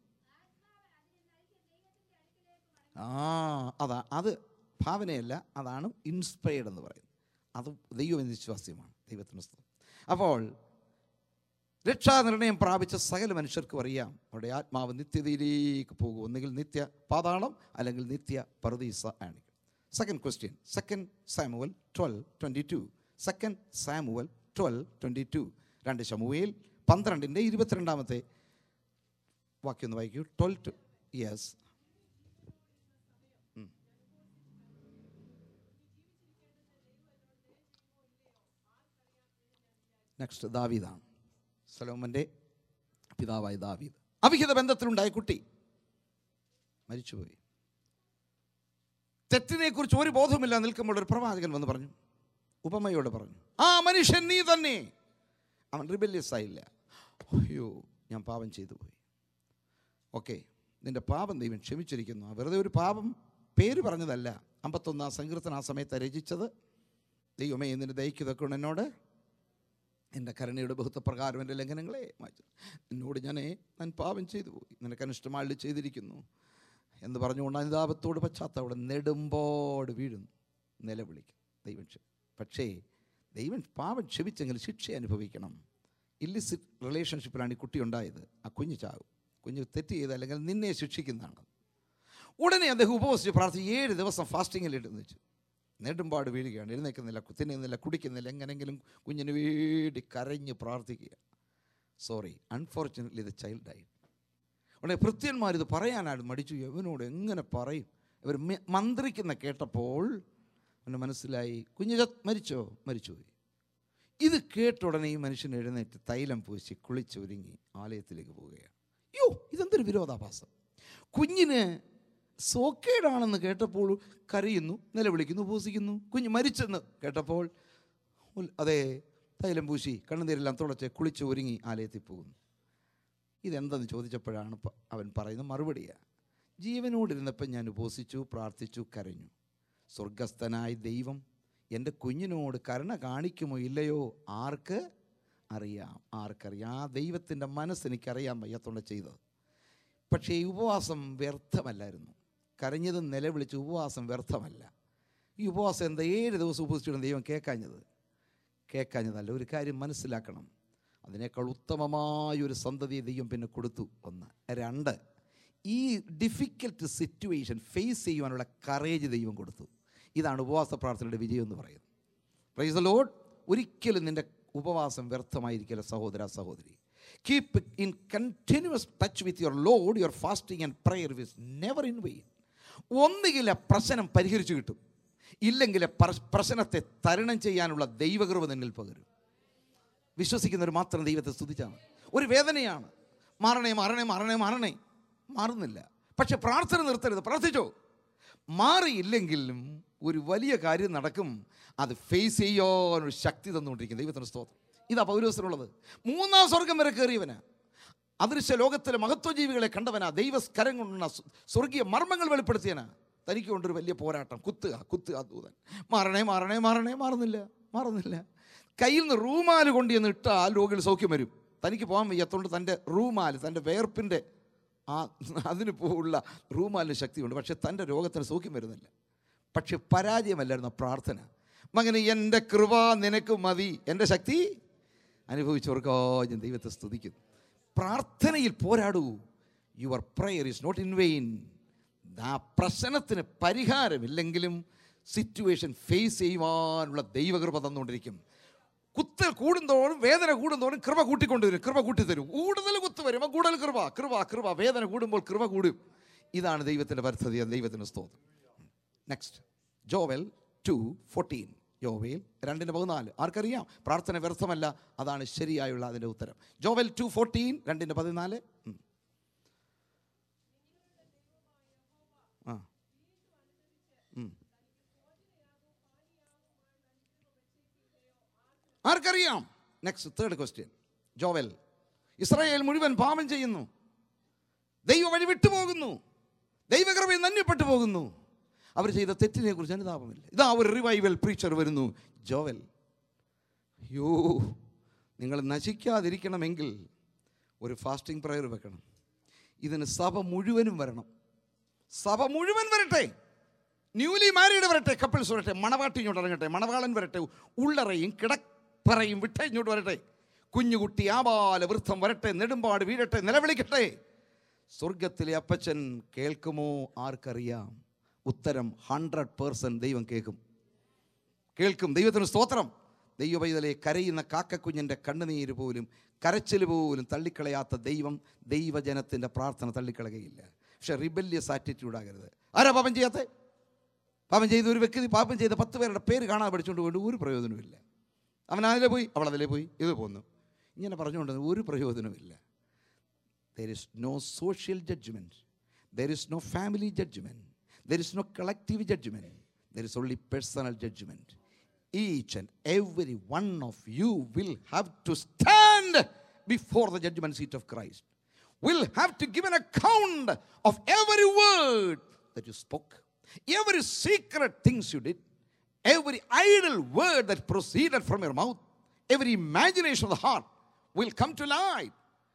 ആ അതാ അത് ഭാവനയല്ല അതാണ് ഇൻസ്പയർഡ് എന്ന് പറയുന്നത് അത് ദൈവം വിശ്വാസ്യമാണ് ദൈവത്തിന് സ്തോത്രം അപ്പോൾ രക്ഷാനിർണയം പ്രാപിച്ച സകല മനുഷ്യർക്കും അറിയാം അവരുടെ ആത്മാവ് നിത്യതയിലേക്ക് പോകും ഒന്നുകിൽ നിത്യ പാതാളം അല്ലെങ്കിൽ നിത്യ പറുദീസ ആണ് second question second Samuel twelve twenty two second Samuel twelve twenty two രണ്ട് ശമുവേൽ പന്ത്രണ്ടിൻ്റെ ഇരുപത്തിരണ്ടാമത്തെ വാക്യം ഒന്ന് വായിക്കൂ ട്വൽവ് ടു യെസ് നെക്സ്റ്റ് ദാവീദാണ് സലോമൻ്റെ പിതാവായ ദാവീദ് അവിഹിത ബന്ധത്തിലുണ്ടായ കുട്ടി മരിച്ചുപോയി തെറ്റിനെക്കുറിച്ച് ഒരു ബോധവുമില്ല നിൽക്കുമ്പോൾ ഒരു പ്രവാചകൻ വന്ന് പറഞ്ഞു ഉപമയോട് പറഞ്ഞു ആ മനുഷ്യൻ നീ തന്നെ അവൻ റിബല്യസ് ആയില്ല അയ്യോ ഞാൻ പാപം ചെയ്തു പോയി ഓക്കെ നിന്റെ പാപം ദൈവം ക്ഷമിച്ചിരിക്കുന്നു വെറുതെ ഒരു പാപം പേര് പറഞ്ഞതല്ല അമ്പത്തൊന്നാം സങ്കീർത്തന ആ സമയത്ത് രചിച്ചത് ദൈവമേ നിന്റെ ദയിക്കുന്നതൊക്കെ എന്നോട് എൻ്റെ കരുണയുടെ ബഹുത്വപ്രകാരം എൻ്റെ ലംഘനങ്ങളെ മാറ്റി എന്നോട് ഞാൻ ഞാൻ പാപം ചെയ്തു പോയി നിനക്ക് അനിഷ്ടമായിട്ട് ചെയ്തിരിക്കുന്നു എന്ന് പറഞ്ഞുകൊണ്ട് അനുതാപത്തോട് പശ്ചാത്തലം നെടുമ്പോട് വീഴുന്നു നിലവിളിക്കും ദൈവം ക്ഷ- പക്ഷേ ദൈവം പാപം ക്ഷമിച്ചെങ്കിൽ ശിക്ഷ അനുഭവിക്കണം ഇല്ലിസിറ്റ് റിലേഷൻഷിപ്പിലാണ് ഈ കുട്ടി ഉണ്ടായത് ആ കുഞ്ഞ് ചാകും കുഞ്ഞ് തെറ്റ് ചെയ്ത് അല്ലെങ്കിൽ നിന്നെ ശിക്ഷിക്കുന്നതാണ് ഉടനെ അദ്ദേഹം ഉപവസിച്ച് പ്രാർത്ഥിച്ച് ഏഴ് ദിവസം ഫാസ്റ്റിങ്ങിൽ ഇട്ടെന്ന് വെച്ചു നെടുമ്പാട് വീഴുകയാണ് എഴുന്നേൽക്കുന്നില്ല തിന്നുന്നില്ല കുടിക്കുന്നില്ല എങ്ങനെങ്കിലും കുഞ്ഞിന് വേണ്ടി കരഞ്ഞ് പ്രാർത്ഥിക്കുക സോറി അൺഫോർച്ചുനേറ്റ്ലി ഇത് ചൈൽഡ് ആയി ഉടനെ ഭൃത്യന്മാർ ഇത് പറയാനായിട്ട് മടിച്ചു ഇവനോട് എങ്ങനെ പറയും ഇവർ മി- മന്ത്രിക്കുന്ന കേട്ടപ്പോൾ അവന് മനസ്സിലായി കുഞ്ഞ് ചത്ത് മരിച്ചോ മരിച്ചുപോയി ഇത് കേട്ട ഉടനെ ഈ മനുഷ്യൻ എഴുന്നേറ്റ് തൈലം പൂശി കുളിച്ചൊരുങ്ങി ആലയത്തിലേക്ക് പോവുകയാണ് അയ്യോ ഇതെന്തൊരു വിരോധാഭാസം കുഞ്ഞിന് സോക്കേടാണെന്ന് കേട്ടപ്പോൾ കരയുന്നു നിലവിളിക്കുന്നു ഉപസിക്കുന്നു കുഞ്ഞ് മരിച്ചെന്ന് കേട്ടപ്പോൾ ഉൽ- അതെ തൈലം പൂശി കണ്ണുനീരെല്ലാം തുടച്ച് കുളിച്ച് ഒരുങ്ങി ആലയത്തിൽ പോകുന്നു ഇതെന്തെന്ന് ചോദിച്ചപ്പോഴാണ് പ- അവൻ പറയുന്ന മറുപടിയാണ് ജീവനോടിരുന്നപ്പോൾ ഞാൻ ഉപസിച്ചു പ്രാർത്ഥിച്ചു കരഞ്ഞു സ്വർഗസ്ഥനായ ദൈവം എൻ്റെ കുഞ്ഞിനോട് കരുണ കാണിക്കുമോ ഇല്ലയോ ആർക്ക് അറിയാം ആർക്കറിയാം ആ ദൈവത്തിൻ്റെ മനസ്സെനിക്കറിയാൻ വയ്യാത്തോണ്ട് ചെയ്തത് പക്ഷേ ഈ ഉപവാസം വ്യർത്ഥമല്ലായിരുന്നു കരഞ്ഞതും നിലവിളിച്ച് ഉപവാസം വ്യർത്ഥമല്ല ഈ ഉപവാസം എന്താ ഏഴ് ദിവസം ഉപസിച്ചിട്ട് ദൈവം കേൾക്കാഞ്ഞത് കേൾക്കാഞ്ഞതല്ല ഒരു കാര്യം മനസ്സിലാക്കണം അതിനേക്കാൾ ഉത്തമമായ ഒരു സന്തതിയെ ദൈവം പിന്നെ കൊടുത്തു ഒന്ന് രണ്ട് ഈ ഡിഫിക്കൽട്ട് സിറ്റുവേഷൻ ഫേസ് ചെയ്യുവാനുള്ള കറേജ് ദൈവം കൊടുത്തു ഇതാണ് ഉപവാസ പ്രാർത്ഥനയുടെ വിജയം എന്ന് പറയുന്നത് പ്രൈസ് ദ ലോഡ് ഒരിക്കലും നിന്റെ ഉപവാസം വ്യർത്ഥമായിരിക്കില്ല സഹോദര സഹോദരി keep in continuous touch with your lord your fasting and prayer is never in vain ഒന്നുകിൽ ആ പ്രശ്നം പരിഹരിച്ചു കിട്ടും ഇല്ലെങ്കിൽ ആ പ്രശ്- പ്രശ്നത്തെ തരണം ചെയ്യാനുള്ള ദൈവകൃപ നിന്നിൽ പകരും വിശ്വസിക്കുന്നവർ മാത്രം ദൈവത്തെ സ്തുതിച്ചാൽ മതി ഒരു വേദനയാണ് മാറണേ മാറണേ മാറണേ മാറണേ മാറുന്നില്ല പക്ഷെ പ്രാർത്ഥന നിർത്തരുത് പ്രാർത്ഥിച്ചോ മാറിയില്ലെങ്കിലും ഒരു വലിയ കാര്യം നടക്കും അത് ഫേസ് ചെയ്യാനൊരു ശക്തി തന്നുകൊണ്ടിരിക്കും ദൈവത്തിൻ്റെ സ്തോത്രം ഇതാ പൗരോസനുള്ളത് മൂന്നാം സ്വർഗം വരെ കയറിയവന് അദൃശ്യ ലോകത്തിലെ മഹത്വജീവികളെ കണ്ടവനാ ദൈവസ്കരം കൊണ്ടുള്ള സ്വ- സ്വർഗീയ മർമ്മങ്ങൾ വെളിപ്പെടുത്തിയനാ തനിക്ക് കൊണ്ടൊരു വലിയ പോരാട്ടം കുത്തുക കുത്തുക ദൂതൻ മാറണേ മാറണേ മാറണേ മാറുന്നില്ല മാറുന്നില്ല കയ്യിൽ നിന്ന് റൂമാല് കൊണ്ടുവന്ന് ഇട്ടാൽ രോഗികൾ സൗഖ്യം വരും തനിക്ക് പോകാൻ വയ്യാത്തതുകൊണ്ട് തൻ്റെ റൂമാല് തൻ്റെ വേർപ്പിൻ്റെ ആ അതിന് പോലുള്ള റൂമാലിന് ശക്തിയുണ്ട് പക്ഷെ തൻ്റെ രോഗത്തിന് സൗഖ്യം വരുന്നില്ല പക്ഷെ പരാജയമല്ലായിരുന്നു ആ പ്രാർത്ഥന മകന് എൻ്റെ കൃപ നിനക്ക് മതി എൻ്റെ ശക്തി അനുഭവിച്ചവർക്കോ ഞാൻ ദൈവത്തെ സ്തുതിക്കുന്നു പ്രാർത്ഥനയിൽ പോരാടൂ your prayer is not in vain ആ പ്രശ്നത്തിന് പരിഹാരമില്ലെങ്കിലും സിറ്റുവേഷൻ ഫേസ് ചെയ്യുവാനുള്ള ദൈവകൃപ തന്നുകൊണ്ടിരിക്കും കുത്ത് കൂടുന്തോറും വേദന കൂടുന്തോറും കൃപ കൂട്ടിക്കൊണ്ടുവരും കൃപ കൂട്ടിത്തരും കൂടുതൽ കുത്ത് വരും അപ്പോൾ കൂടുതൽ കൃപ കൃപ കൃപ വേദന കൂടുമ്പോൾ കൃപ കൂടും ഇതാണ് ദൈവത്തിൻ്റെ പദ്ധതി ദൈവത്തിൻ്റെ സ്തോത്രം നെക്സ്റ്റ് ജോവൽ ടു ഫോർട്ടീൻ യോവേൽ രണ്ടിന് പതിനാല് ആർക്കറിയാം പ്രാർത്ഥന വ്യർത്ഥമല്ല അതാണ് ശരിയായുള്ള അതിൻ്റെ ഉത്തരം ജോവൽ ടു ഫോർട്ടീൻ രണ്ടിന് പതിനാല് ഉം. ആ ഉം. ആർക്കറിയാം next third question Joel Israel മുഴുവൻ പാപം ചെയ്യുന്നു ദൈവ വഴി വിട്ടുപോകുന്നു ദൈവകൃപയിൽ നന്യപ്പെട്ടു പോകുന്നു അവർ ചെയ്ത തെറ്റിനെ കുറിച്ച് അനുതാപമില്ല ഇതാ ഒരു റിവൈവൽ പ്രീച്ചർ വരുന്നു ജോവൽ അയ്യോ നിങ്ങൾ നശിക്കാതിരിക്കണമെങ്കിൽ ഒരു ഫാസ്റ്റിംഗ് പ്രയർ വെക്കണം ഇതിന് സഭ മുഴുവനും വരണം സഭ മുഴുവൻ വരട്ടെ ന്യൂലി മാരീഡ് വരട്ടെ കപ്പിൾസ് വരട്ടെ മണവാട്ടി ഇങ്ങോട്ട് ഇറങ്ങട്ടെ മണവാളൻ വരട്ടെ ഉള്ളറയും കിടപ്പറയും വിട്ടേ ഇങ്ങോട്ട് വരട്ടെ കുഞ്ഞുകുട്ടി ആബാല വൃദ്ധം വരട്ടെ നെടുമ്പാട് വീഴട്ടെ നിലവിളിക്കട്ടെ സ്വർഗത്തിലെ അപ്പച്ചൻ കേൾക്കുമോ ആർക്കറിയാം ഉത്തരം ഹൺഡ്രഡ് പേഴ്സൻറ്റ് ദൈവം കേൾക്കും കേൾക്കും ദൈവത്തിന് സ്തോത്രം ദൈവപൈതലെ കരയുന്ന കാക്കക്കുഞ്ഞിൻ്റെ കണ്ണുനീര് പോലും കരച്ചിൽ പോലും തള്ളിക്കളയാത്ത ദൈവം ദൈവജനത്തിൻ്റെ പ്രാർത്ഥന തള്ളിക്കളയുകയില്ല പക്ഷെ റിബല്യസ് ആറ്റിറ്റ്യൂഡ് ആകരുത് ആരാ പാപം ചെയ്യാത്ത പാപം ചെയ്ത ഒരു വ്യക്തി പാപം ചെയ്ത പത്ത് പേരുടെ പേര് കാണാതെ പഠിച്ചുകൊണ്ട് പോയിട്ട് ഒരു പ്രയോജനവുമില്ല അവൻ അതിലെ പോയി അവൾ അതിലെ പോയി ഇത് പോന്നു ഇങ്ങനെ പറഞ്ഞുകൊണ്ട് ഒരു പ്രയോജനവുമില്ല There is no social judgment. There is no family judgment. There is no collective judgment. There is only personal judgment. Each and every one of you will have to stand before the judgment seat of Christ. Will have to give an account of every word that you spoke, every secret things you did, every idle word that proceeded from your mouth, every imagination of the heart will come to light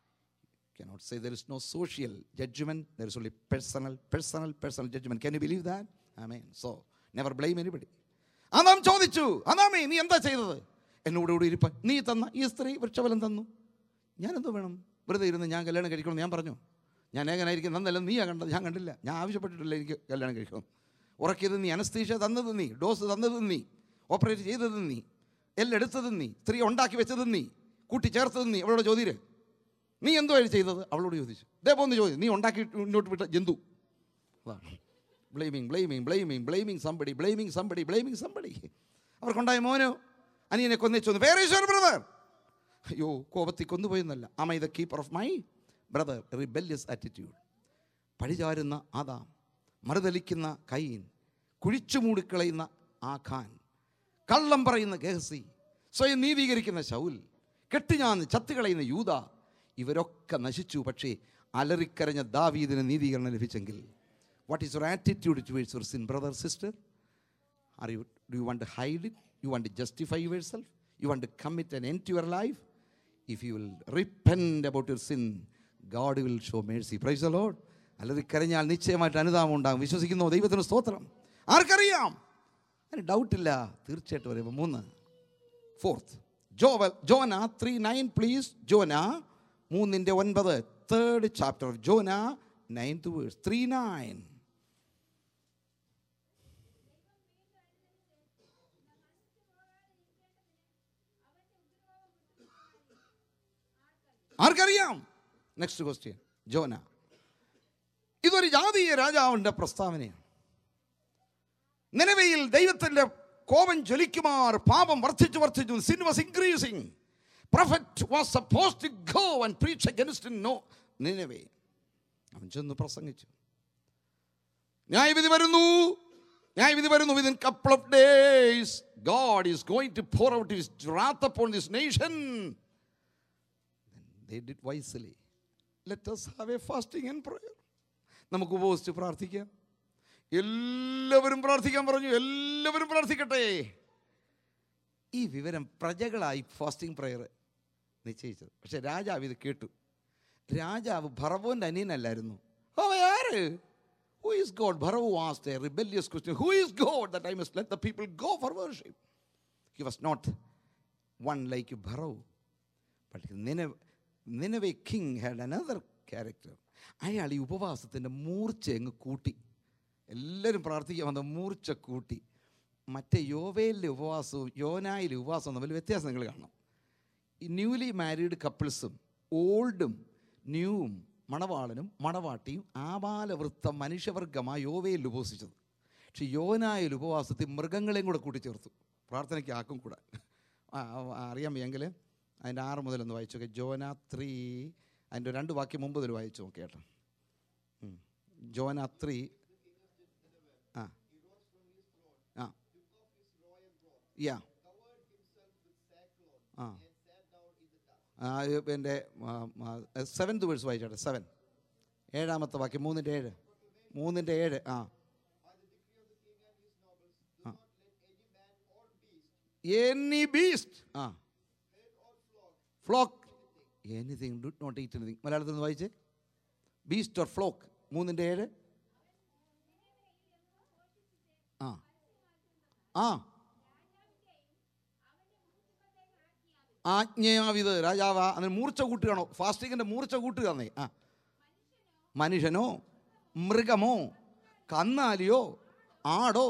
cannot say there is no social judgment there is only personal personal personal judgment can you believe that amen so never blame anybody അതാം ചോദിച്ചു അതാമേ നീ എന്താ ചെയ്തത് എന്നോട് കൂടി ഇരിപ്പ നീ തന്ന ഈ സ്ത്രീ വൃക്ഷഫലം തന്നു ഞാൻ എന്തോ വേണം വെറുതെ ഇരുന്ന് ഞാൻ കല്യാണം കഴിക്കണമെന്ന് ഞാൻ പറഞ്ഞു ഞാൻ ഏകനായിരിക്കും തന്നല്ല നീയാ കണ്ടത് ഞാൻ കണ്ടില്ല ഞാൻ ആവശ്യപ്പെട്ടിട്ടില്ല എനിക്ക് കല്യാണം കഴിക്കണം ഉറക്കിയത് നീ അനസ്തീഷ തന്നത് നീ ഡോസ് തന്നത് നീ ഓപ്പറേറ്റ് ചെയ്തത് നീ എല്ലാം എടുത്തത് നീ സ്ത്രീ ഉണ്ടാക്കി വെച്ചത് നീ കൂട്ടിച്ചേർത്തത് നീ അവളോട് ചോദ്യര് നീ എന്തോ ചെയ്തത് അവളോട് ചോദിച്ചു ഇതേപോലെ ഒന്ന് ചോദിച്ചു നീ ഉണ്ടാക്കി ഇങ്ങോട്ട് വിട്ട ജന്തു അതാണ് blaming blaming blaming blaming somebody blaming somebody blaming somebody അവർക്കുണ്ടായ മോനോ അനിയനെ കൊന്നേച്ചൊന്ന് വേറെ ബ്രദർ അയ്യോ കോപത്തിൽ കൊന്നുപോയെന്നല്ല ആമ ഇത് keeper of my brother rebellious attitude പഴിചാരുന്ന ആദാം മറുതലിക്കുന്ന കൈൻ കുഴിച്ചു മൂടിക്കളയുന്ന ആ ഖാൻ കള്ളം പറയുന്ന ഗഹസി സ്വയം നീതീകരിക്കുന്ന ശൗൽ കെട്ടിഞ്ഞാന്ന് ചത്തുകളയുന്ന യൂത ഇവരൊക്കെ നശിച്ചു പക്ഷേ അലറിക്കരഞ്ഞ ദാവീദിന് നീതീകരണം ലഭിച്ചെങ്കിൽ what is your attitude towards your sin brother sister are you do you want hide it you want justify yourself you want commit an an to your life if you will repent about your sin God will show mercy praise the Lord അലറിക്കരഞ്ഞാൽ നിശ്ചയമായിട്ട് അനുതാപം ഉണ്ടാകും വിശ്വസിക്കുന്നു ദൈവത്തിന് സ്തോത്രം ആർക്കറിയാം അതിന് ഡൗട്ടില്ല തീർച്ചയായിട്ടും പറയുമ്പോൾ മൂന്ന് fourth Joel Jonah three nine please Jonah മൂന്നിൻ്റെ ഒൻപത് third chapter of Jonah ninth verse three nine ആർക്കറിയാം നെക്സ്റ്റ് ക്വസ്റ്റ്യൻ ജോന ഇതൊരു ജാതീയ രാജാവിൻ്റെ പ്രസ്താവനയാണ് നിലവയിൽ ദൈവത്തിൻ്റെ കോപം ജ്വലിക്കുമാർ പാപം വർദ്ധിച്ചു വർദ്ധിച്ചു sin was increasing prophet was suppose to go and preach against no നിലവേ അവൻ ചെന്ന് പ്രസംഗിച്ചു ന്യായവിധി വരുന്നു ന്യായവിധി വരുന്നു within couple of days God is going to pour out his wrath upon this nation they did wisely let us have a fasting and prayer നമുക്ക് ഉപവസിച്ച് പ്രാർത്ഥിക്കാം എല്ലാവരും പ്രാർത്ഥിക്കാൻ പറഞ്ഞു എല്ലാവരും പ്രാർത്ഥിക്കട്ടെ ഈ വിവരം പ്രജകളായി ഫാസ്റ്റിംഗ് പ്രയർ നിശ്ചയിച്ചത് പക്ഷെ രാജാവ് ഇത് കേട്ടു രാജാവ് ഭറവോൻ്റെ അനിയനല്ലായിരുന്നു ഓ ആര് ഹു ഈസ് ഗോഡ് ഭറവു asked a rebellious question who is God that I must let the people go for worship he was not one like ഭറവ് ബട്ട് നിനവ് നിനവെ കിങ് ഹാഡ് അനദർ ക്യാരക്ടർ അയാൾ ഈ ഉപവാസത്തിൻ്റെ മൂർച്ച അങ്ങ് കൂട്ടി എല്ലാവരും പ്രാർത്ഥിക്കാൻ വന്ന മൂർച്ച കൂട്ടി മറ്റേ യോവേലിലെ ഉപവാസവും യോനായിലെ ഉപവാസവും തമ്മിൽ വ്യത്യാസം നിങ്ങൾ കാണണം ഈ ന്യൂലി മാരീഡ് കപ്പിൾസും ഓൾഡും ന്യൂവും മണവാളനും മണവാട്ടിയും ആബാലവൃത്തം മനുഷ്യവർഗമായി യോവയിൽ ഉപവസിച്ചത് പക്ഷെ യോനായിൽ ഉപവാസത്തിൽ മൃഗങ്ങളെയും കൂടെ കൂട്ടിച്ചേർത്തു പ്രാർത്ഥനയ്ക്ക് ആക്കും കൂടെ ആ, ആ, അറിയാൻ വയ്യെങ്കിൽ അതിൻ്റെ ആറ് മുതലൊന്ന് വായിച്ചു നോക്കെ ജോന ത്രീ അതിൻ്റെ രണ്ട് വാക്യം മുമ്പ് ഇതിൽ വായിച്ചു നോക്കി കേട്ടോ ഉം. ജോന ത്രീ ആ ആ യാ ആ എൻ്റെ സെവൻത് വേഴ്സ് വായിച്ചോട്ടെ സെവൻ ഏഴാമത്തെ വാക്യം മൂന്നിൻ്റെ ഏഴ് മൂന്നിൻ്റെ ഏഴ് ആ എനി ബീസ്റ്റ് ആ flock anything do not eat anything മലയാളത്തിൽ നിന്ന് വായിച്ചേ ബീസ്റ്റ് ഓർ ഫ്ലോക്ക് മൂന്നിൻ്റെ ഏഴ് ആ ആ ആജ്ഞയാവിത് രാജാവ അതിന് മൂർച്ച കൂട്ടുകയാണോ ഫാസ്റ്റിങ്ങിൻ്റെ മൂർച്ച കൂട്ടുക എന്നേ ആ മനുഷ്യനോ മൃഗമോ കന്നാലിയോ ആടോ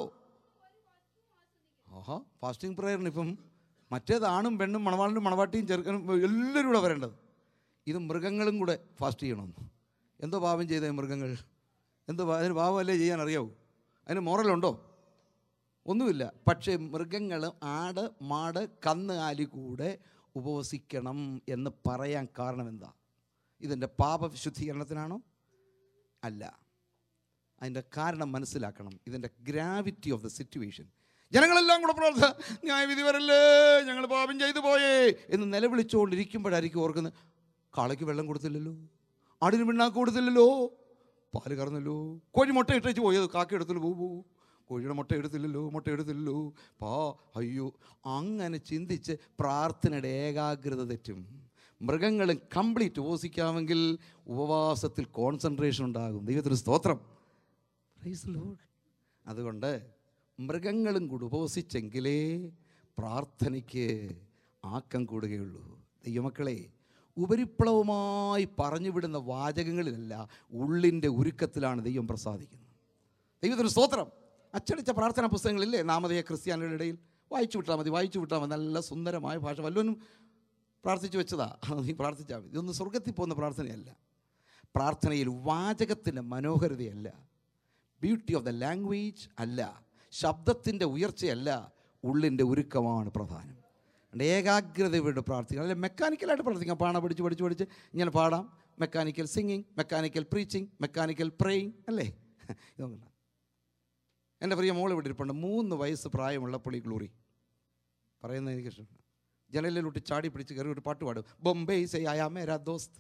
ആഹാ ഫാസ്റ്റിംഗ് പ്രേയറിന് ഇപ്പം മറ്റേത് ആണും പെണ്ണും മണവാളിനും മണവാട്ടിയും ചെറുക്കനും എല്ലാവരും കൂടെ വരേണ്ടത് ഇത് മൃഗങ്ങളും കൂടെ ഫാസ്റ്റ് ചെയ്യണമെന്ന് എന്തോ പാപം ചെയ്തേ മൃഗങ്ങൾ എന്തോ പാ- അതിന് പാപമല്ലേ ചെയ്യാൻ അറിയാവൂ അതിന് മോറലുണ്ടോ ഒന്നുമില്ല പക്ഷേ മൃഗങ്ങൾ ആട് മാട് കന്ന് ആലി കൂടെ ഉപവസിക്കണം എന്ന് പറയാൻ കാരണം എന്താ ഇതിൻ്റെ പാപശുദ്ധീകരണത്തിനാണോ അല്ല അതിൻ്റെ കാരണം മനസ്സിലാക്കണം ഇതിൻ്റെ ഗ്രാവിറ്റി ഓഫ് ദ സിറ്റുവേഷൻ ജനങ്ങളെല്ലാം കൂടെ പ്രാർത്ഥന ന്യായവിധി വരല്ലേ ഞങ്ങൾ പാപം ചെയ്തു പോയേ എന്ന് നിലവിളിച്ചുകൊണ്ടിരിക്കുമ്പോഴായിരിക്കും ഓർക്കുന്നത് കാളയ്ക്ക് വെള്ളം കൊടുത്തില്ലല്ലോ ആടിന് പിണ്ണാക്ക് കൊടുത്തില്ലല്ലോ പാല് കറന്നല്ലോ കോഴി മുട്ട ഇട്ടേച്ച് പോയത് കാക്ക എടുത്തില്ല പോ പോ കോഴിയുടെ മുട്ട എടുത്തില്ലല്ലോ മുട്ട എടുത്തില്ലല്ലോ പാ അയ്യോ അങ്ങനെ ചിന്തിച്ച് പ്രാർത്ഥനയുടെ ഏകാഗ്രത തെറ്റും മൃഗങ്ങളും കംപ്ലീറ്റ് ഉപവസിക്കാമെങ്കിൽ ഉപവാസത്തിൽ കോൺസെൻട്രേഷൻ ഉണ്ടാകും ദൈവത്തിന് സ്തോത്രം Praise the Lord. അതുകൊണ്ട് മൃഗങ്ങളും കൂടി ഉപവസിച്ചെങ്കിലേ പ്രാർത്ഥനയ്ക്ക് ആക്കം കൂടുകയുള്ളൂ ദൈവമക്കളെ ഉപരിപ്ലവമായി പറഞ്ഞുവിടുന്ന വാചകങ്ങളിലല്ല ഉള്ളിൻ്റെ ഉരുക്കത്തിലാണ് ദൈവം പ്രസാദിക്കുന്നത് ദൈവത്തിന് സ്തോത്രം അച്ചടിച്ച പ്രാർത്ഥനാ പുസ്തകങ്ങളില്ലേ നാമധേയ ക്രിസ്ത്യാനികളുടെ ഇടയിൽ വായിച്ചു വിട്ടാൽ മതി വായിച്ചു വിട്ടാൽ മതി നല്ല സുന്ദരമായ ഭാഷ വല്ലവനും പ്രാർത്ഥിച്ചു വെച്ചതാ നീ പ്രാർത്ഥിച്ചാൽ മതി ഇതൊന്നും സ്വർഗത്തിൽ പോകുന്ന പ്രാർത്ഥനയല്ല പ്രാർത്ഥനയിൽ വാചകത്തിൻ്റെ മനോഹരതയല്ല ബ്യൂട്ടി ഓഫ് ദ ലാംഗ്വേജ് അല്ല ശബ്ദത്തിൻ്റെ ഉയർച്ചയല്ല ഉള്ളിൻ്റെ ഉരുക്കമാണ് പ്രധാനം അതുകൊണ്ട് ഏകാഗ്രതയോട് പ്രാർത്ഥിക്കണം അല്ലെ മെക്കാനിക്കലായിട്ട് പ്രാർത്ഥിക്കാം പാട പഠിച്ച് പഠിച്ച് പഠിച്ച് ഇങ്ങനെ പാടാം mechanical singing mechanical preaching mechanical praying അല്ലേ ഇതൊന്നുമില്ല എൻ്റെ പ്രിയ മോൾ ഇവിടെ ഇരിപ്പുണ്ട് മൂന്ന് വയസ്സ് പ്രായമുള്ളപ്പോൾ ഈ ഗ്ലൂറി പറയുന്നത് എനിക്ക് ഇഷ്ടം ജനലിലോട്ട് ചാടി പിടിച്ച് കയറി ഒരു പാട്ട് പാടും ബൊംബെ സേ ആയാ മേരാ ദോസ്ത്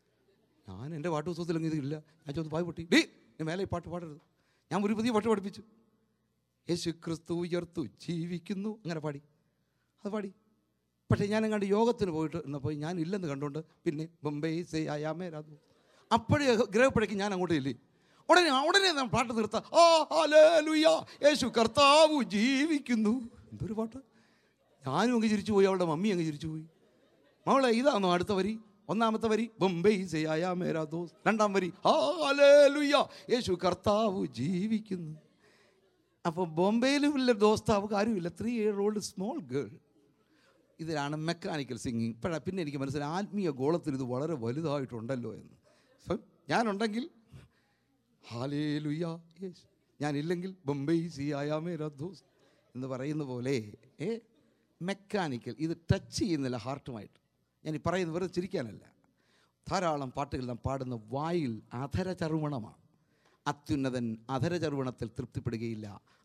ഞാൻ എൻ്റെ പാട്ട് പുസ്തകത്തിലൊന്നും ഇതില്ല ഞാൻ ചോദിച്ചു പായ പൊട്ടി ഡീ നീ മേലെ ഈ പാട്ട് പാടരുത് ഞാൻ ഒരു പുതിയ പാട്ട് പഠിപ്പിച്ചു യേശു ക്രിസ്തു ഉയർത്തു ജീവിക്കുന്നു അങ്ങനെ പാടി അത് പാടി പക്ഷേ ഞാൻ അങ്ങാണ്ട് യോഗത്തിന് പോയിട്ട് എന്നപ്പോൾ ഞാൻ ഇല്ലെന്ന് കണ്ടുകൊണ്ട് പിന്നെ ബൊംബെ സേ ആയാമേ രാതു അപ്പോഴേ ഗ്രഹപ്പഴയ്ക്ക് ഞാൻ അങ്ങോട്ട് ഇല്ലേ ഉടനെ ഉടനെ ഞാൻ പാട്ട് നിർത്താം ആ ഹല്ലേലൂയ യേശു കർത്താവ് ജീവിക്കുന്നു എന്തൊരു പാട്ട് ഞാനും അങ്ങ് ചിരിച്ചു പോയി അവളുടെ മമ്മി അങ്ങ് ചിരിച്ചു പോയി മകളെ ഇതാണോ അടുത്ത വരി ഒന്നാമത്തെ വരി ബൊംബൈ സയായ മേരാ ദോസ് രണ്ടാം വരി ഹാലേലുയ്യ യേശു കർത്താവ് ജീവിക്കുന്നു അപ്പോൾ ബോംബെയിലും ഇല്ല ദോസ്താവ് ആരുമില്ല three year old small girl ഇതിലാണ് മെക്കാനിക്കൽ സിംഗിങ് ഇപ്പോഴാണ് പിന്നെ എനിക്ക് മനസ്സിലായി ആത്മീയ ഗോളത്തിൽ ഇത് വളരെ വലുതായിട്ടുണ്ടല്ലോ എന്ന് So, ഞാനുണ്ടെങ്കിൽ ഹാലേ ലുയ്യ യേശു ഞാനില്ലെങ്കിൽ ബൊംബൈ സി ആയാമേ ദോസ് എന്ന് പറയുന്ന പോലെ ഏ മെക്കാനിക്കൽ ഇത് ടച്ച് ചെയ്യുന്നില്ല ഹാർട്ടുമായിട്ട് ഞാൻ ഈ പറയുന്നത് വെറുതെ ചിരിക്കാനല്ല ധാരാളം പാട്ടുകൾ നാം പാടുന്ന വായിൽ അധരചർവണമാണ് അത്യുന്നതൻ അധരചർവണത്തിൽ തൃപ്തിപ്പെടുകയില്ല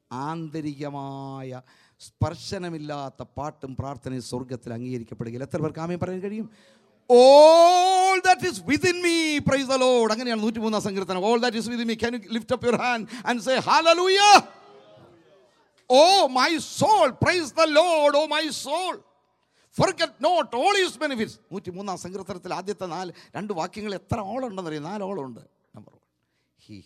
ആന്തരികമായ സ്പർശനമില്ലാത്ത പാട്ടും പ്രാർത്ഥനയും സ്വർഗത്തിൽ അംഗീകരിക്കപ്പെടുകയില്ല എത്ര പേർക്ക് ആമയും പറയാൻ കഴിയും all that is within me praise the Lord അങ്ങനെയാണ് നൂറ്റി മൂന്നാം സങ്കീർത്തനം all that is within me can you lift up your hand and say hallelujah oh my soul praise the Lord oh my soul forget not all his benefits നൂറ്റി മൂന്നാം സങ്കീർത്തനത്തിൽ ആദ്യത്തെ നാല് രണ്ട് വാക്യങ്ങൾ എത്ര ഓളുണ്ടെന്നറിയാം നാല് ഓളുണ്ട് number one he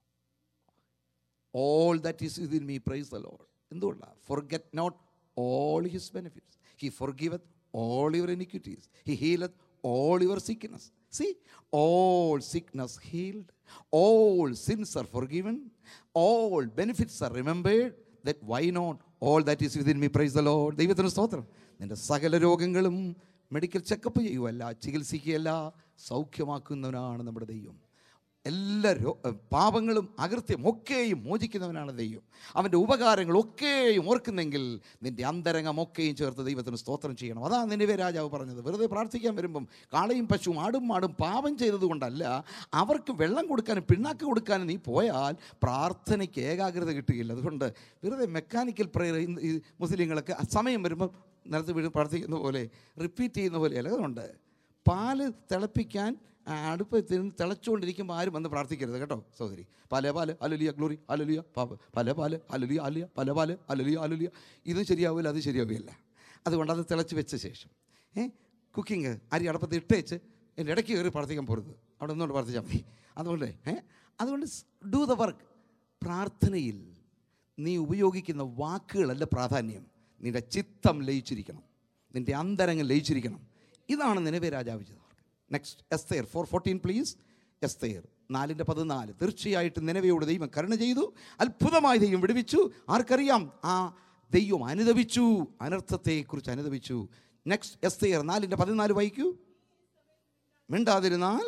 all that is within me praise the Lord എന്തുകൊണ്ടാണ് forget not all his benefits he forgiveth all your iniquities he healeth all your sickness see all sickness healed all sins are forgiven all benefits are remembered that why not all that is within me praise the Lord ദൈവത്തിന് സ്തോത്രം നിന്റെ സകല രോഗങ്ങളും medical checkup ചെയ്യുകയല്ല ചികിത്സിക്കുകയല്ല സൗഖ്യമാക്കുന്നവനാണ് നമ്മുടെ ദൈവം എല്ലാ രോ പാപങ്ങളും അകൃത്യം ഒക്കെയും മോചിക്കുന്നവനാണ് ദൈവം അവൻ്റെ ഉപകാരങ്ങളൊക്കെയും ഓർക്കുന്നെങ്കിൽ നിൻ്റെ അന്തരംഗമൊക്കെയും ചേർത്ത് ദൈവത്തിന് സ്തോത്രം ചെയ്യണം അതാണ് നിന്റെ രാജാവ് പറഞ്ഞത് വെറുതെ പ്രാർത്ഥിക്കാൻ വരുമ്പം കാളയും പശുവും ആടും മാടും പാപം ചെയ്തതുകൊണ്ടല്ല അവർക്ക് വെള്ളം കൊടുക്കാനും പിണ്ണാക്ക് കൊടുക്കാനും നീ പോയാൽ പ്രാർത്ഥനയ്ക്ക് ഏകാഗ്രത കിട്ടുകയില്ല അതുകൊണ്ട് വെറുതെ മെക്കാനിക്കൽ പ്രയർ ഈ മുസ്ലിങ്ങളൊക്കെ സമയം വരുമ്പോൾ നിലത്ത് വീട് പ്രാർത്ഥിക്കുന്ന പോലെ റിപ്പീറ്റ് ചെയ്യുന്ന പോലെയല്ല അതുകൊണ്ട് പാല് തിളപ്പിക്കാൻ ആ, അടുപ്പ് തിന്ന് തിളച്ചുകൊണ്ടിരിക്കുമ്പോൾ ആരും വന്ന് പ്രാർത്ഥിക്കരുത് കേട്ടോ സഹോദരി പല പാല് അലലിയ ഗ്ലോറി അലലിയ പാപ പല പാല് അലലിയ അലിയ പല പാല് അലലിയ അലലിയ ഇതും ശരിയാവില്ല അത് ശരിയാവില്ല അതുകൊണ്ട് അത് തിളച്ച് വെച്ച ശേഷം ഏ കുക്കിംഗ് അരി അടപ്പത്ത് ഇട്ടേച്ച് എൻ്റെ ഇടയ്ക്ക് കയറി പ്രാർത്ഥിക്കാൻ പോരുത് അവിടെ നിന്നുകൊണ്ട് പ്രാർത്ഥിച്ചാൽ മതി അതുകൊണ്ട് ഏ അതുകൊണ്ട് ഡു ദ വർക്ക് പ്രാർത്ഥനയിൽ നീ ഉപയോഗിക്കുന്ന വാക്കുകളല്ല പ്രാധാന്യം നിന്റെ ചിത്തം ലയിച്ചിരിക്കണം നിന്റെ അന്തരങ്ങൾ ലയിച്ചിരിക്കണം ഇതാണ് നിലവേ രാജാവ് next Esther four fourteen please Esther നാലിൻ്റെ പതിനാല് തീർച്ചയായിട്ടും നിലവയോട് ദൈവം കരുണ ചെയ്തു അത്ഭുതമായി ദൈവം വിടുവിച്ചു ആർക്കറിയാം ആ ദൈവം അനുദപിച്ചു അനർത്ഥത്തെക്കുറിച്ച് അനുദപിച്ചു നെക്സ്റ്റ് എസ്തേർ നാലിൻ്റെ പതിനാല് വായിക്കൂ മിണ്ടാതിരുന്നാൽ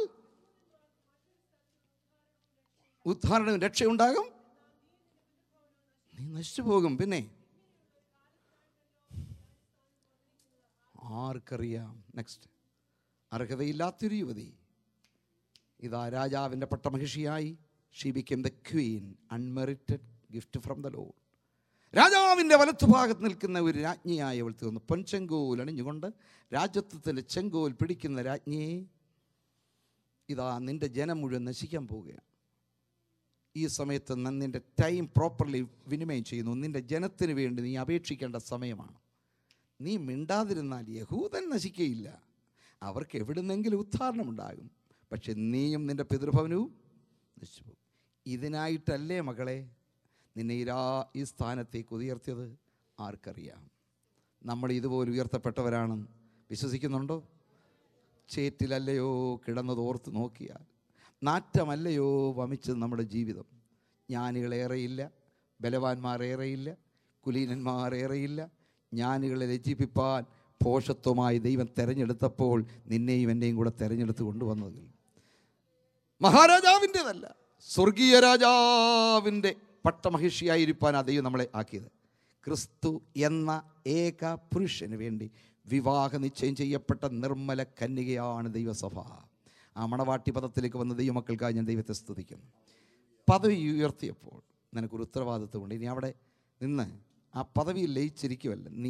ഉദ്ധാരണവും രക്ഷയുണ്ടാകും നീ നശിച്ചു പോകും പിന്നെ ആർക്കറിയാം നെക്സ്റ്റ് അർഹതയില്ലാത്തൊരു യുവതി ഇതാ രാജാവിൻ്റെ പട്ടമഹിഷിയായി she become the queen unmerited gift from the Lord രാജാവിൻ്റെ വലത്തുഭാഗത്ത് നിൽക്കുന്ന ഒരു രാജ്ഞിയായി അവൾ തീർന്നു പൊൻചെങ്കോൽ അണിഞ്ഞുകൊണ്ട് രാജ്യത്വത്തിൻ്റെ ചെങ്കോൽ പിടിക്കുന്ന രാജ്ഞിയെ ഇതാ നിന്റെ ജനം മുഴുവൻ നശിക്കാൻ പോവുകയാണ് ഈ സമയത്ത് ന- നിന്റെ ടൈം പ്രോപ്പർലി വിനിമയം ചെയ്യുന്നു നിന്റെ ജനത്തിന് വേണ്ടി നീ അപേക്ഷിക്കേണ്ട സമയമാണ് നീ മിണ്ടാതിരുന്നാൽ യഹൂദൻ നശിക്കുകയില്ല അവർക്ക് എവിടുന്നെങ്കിലും ഉദ്ധാരണമുണ്ടാകും പക്ഷെ നീയും നിന്റെ പിതൃഭവനവും നശിച്ചു പോകും ഇതിനായിട്ടല്ലേ മകളെ നിന്നെ ഈ രാ ഈ സ്ഥാനത്തേക്ക് ഉയർത്തിയത് ആർക്കറിയാം നമ്മൾ ഇതുപോലെ ഉയർത്തപ്പെട്ടവരാണ് വിശ്വസിക്കുന്നുണ്ടോ ചേറ്റിലല്ലയോ കിടന്നത് ഓർത്ത് നോക്കിയാൽ നാറ്റമല്ലയോ വമിച്ചത് നമ്മുടെ ജീവിതം ജ്ഞാനികളേറെയില്ല ബലവാന്മാരേറെയില്ല കുലീനന്മാരേറെയില്ല ജ്ഞാനികളെ രചിപ്പിപ്പാൻ പോഷത്വമായി ദൈവം തെരഞ്ഞെടുത്തപ്പോൾ നിന്നെയും എന്നെയും കൂടെ തെരഞ്ഞെടുത്ത് കൊണ്ടുവന്നതിൽ മഹാരാജാവിൻ്റെതല്ല സ്വർഗീയ രാജാവിൻ്റെ പട്ടമഹിഷിയായിരിക്കാൻ ആ ദൈവം നമ്മളെ ആക്കിയത് ക്രിസ്തു എന്ന ഏക പുരുഷന് വേണ്ടി വിവാഹ നിശ്ചയം ചെയ്യപ്പെട്ട നിർമ്മല കന്യകയാണ് ദൈവസഭ ആ മണവാട്ടി പദത്തിലേക്ക് വന്ന ദൈവമക്കൾക്കായി ഞാൻ ദൈവത്തെ സ്തുതിക്കുന്നു പദവി ഉയർത്തിയപ്പോൾ നിനക്കൊരു ഉത്തരവാദിത്വമുണ്ട് ഇനി അവിടെ നിന്ന് ആ പദവിയിൽ ലയിച്ചിരിക്കുമല്ല നീ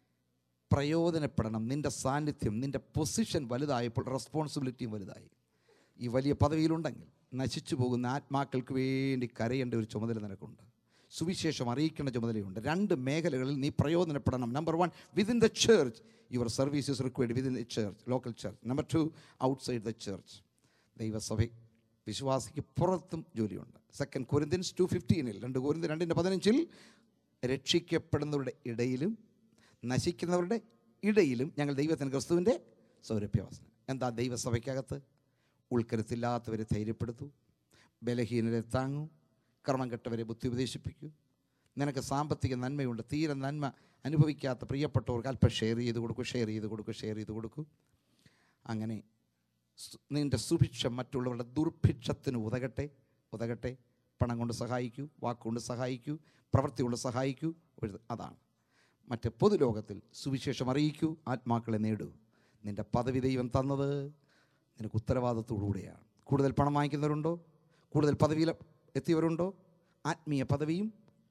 പ്രയോജനപ്പെടണം നിൻ്റെ സാന്നിധ്യം നിൻ്റെ പൊസിഷൻ വലുതായപ്പോൾ റെസ്പോൺസിബിലിറ്റിയും വലുതായി ഈ വലിയ പദവിയിലുണ്ടെങ്കിൽ നശിച്ചു പോകുന്ന ആത്മാക്കൾക്ക് വേണ്ടി കരയേണ്ട ഒരു ചുമതല നിനക്കുണ്ട് സുവിശേഷം അറിയിക്കേണ്ട ചുമതലയുണ്ട് രണ്ട് മേഖലകളിൽ നീ പ്രയോജനപ്പെടണം number one within the church your service is required within the church local church number two outside the church ദൈവസഭ വിശ്വാസിക്ക് പുറത്തും ജോലിയുണ്ട് സെക്കൻഡ് കൊരിന്ത്യൻസ് ടു ഫിഫ്റ്റീനിൽ രണ്ട് കൊരിന്ത്യൻ രണ്ടിൻ്റെ പതിനഞ്ചിൽ രക്ഷിക്കപ്പെടുന്നവരുടെ ഇടയിലും നശിക്കുന്നവരുടെ ഇടയിലും ഞങ്ങൾ ദൈവത്തിന് ക്രിസ്തുവിൻ്റെ സൗരഭ്യവാസന എന്താ ദൈവസഭയ്ക്കകത്ത് ഉൾക്കരുത്തില്ലാത്തവരെ ധൈര്യപ്പെടുത്തൂ ബലഹീനരെ താങ്ങൂ കർമ്മം കെട്ടവരെ ബുദ്ധി ഉപദേശിപ്പിക്കൂ നിനക്ക് സാമ്പത്തിക നന്മയുണ്ട് തീരെ നന്മ അനുഭവിക്കാത്ത പ്രിയപ്പെട്ടവർക്ക് അല്പം ഷെയർ ചെയ്ത് കൊടുക്കൂ ഷെയർ ചെയ്ത് കൊടുക്കൂ ഷെയർ ചെയ്ത് കൊടുക്കൂ അങ്ങനെ സു- നിൻ്റെ സുഭിക്ഷം മറ്റുള്ളവരുടെ ദുർഭിക്ഷത്തിന് ഉതകട്ടെ ഉതകട്ടെ പണം കൊണ്ട് സഹായിക്കൂ വാക്കുകൊണ്ട് സഹായിക്കൂ പ്രവൃത്തി കൊണ്ട് സഹായിക്കൂ ഒരു- അതാണ് മറ്റ് പൊതുലോകത്തിൽ സുവിശേഷം അറിയിക്കൂ ആത്മാക്കളെ നേടൂ നിൻ്റെ പദവി ദൈവം തന്നത് നിനക്ക് ഉത്തരവാദിത്തോടുകൂടിയാണ് കൂടുതൽ പണം വാങ്ങിക്കുന്നവരുണ്ടോ കൂടുതൽ പദവിയിൽ എത്തിയവരുണ്ടോ ആത്മീയ പദവിയും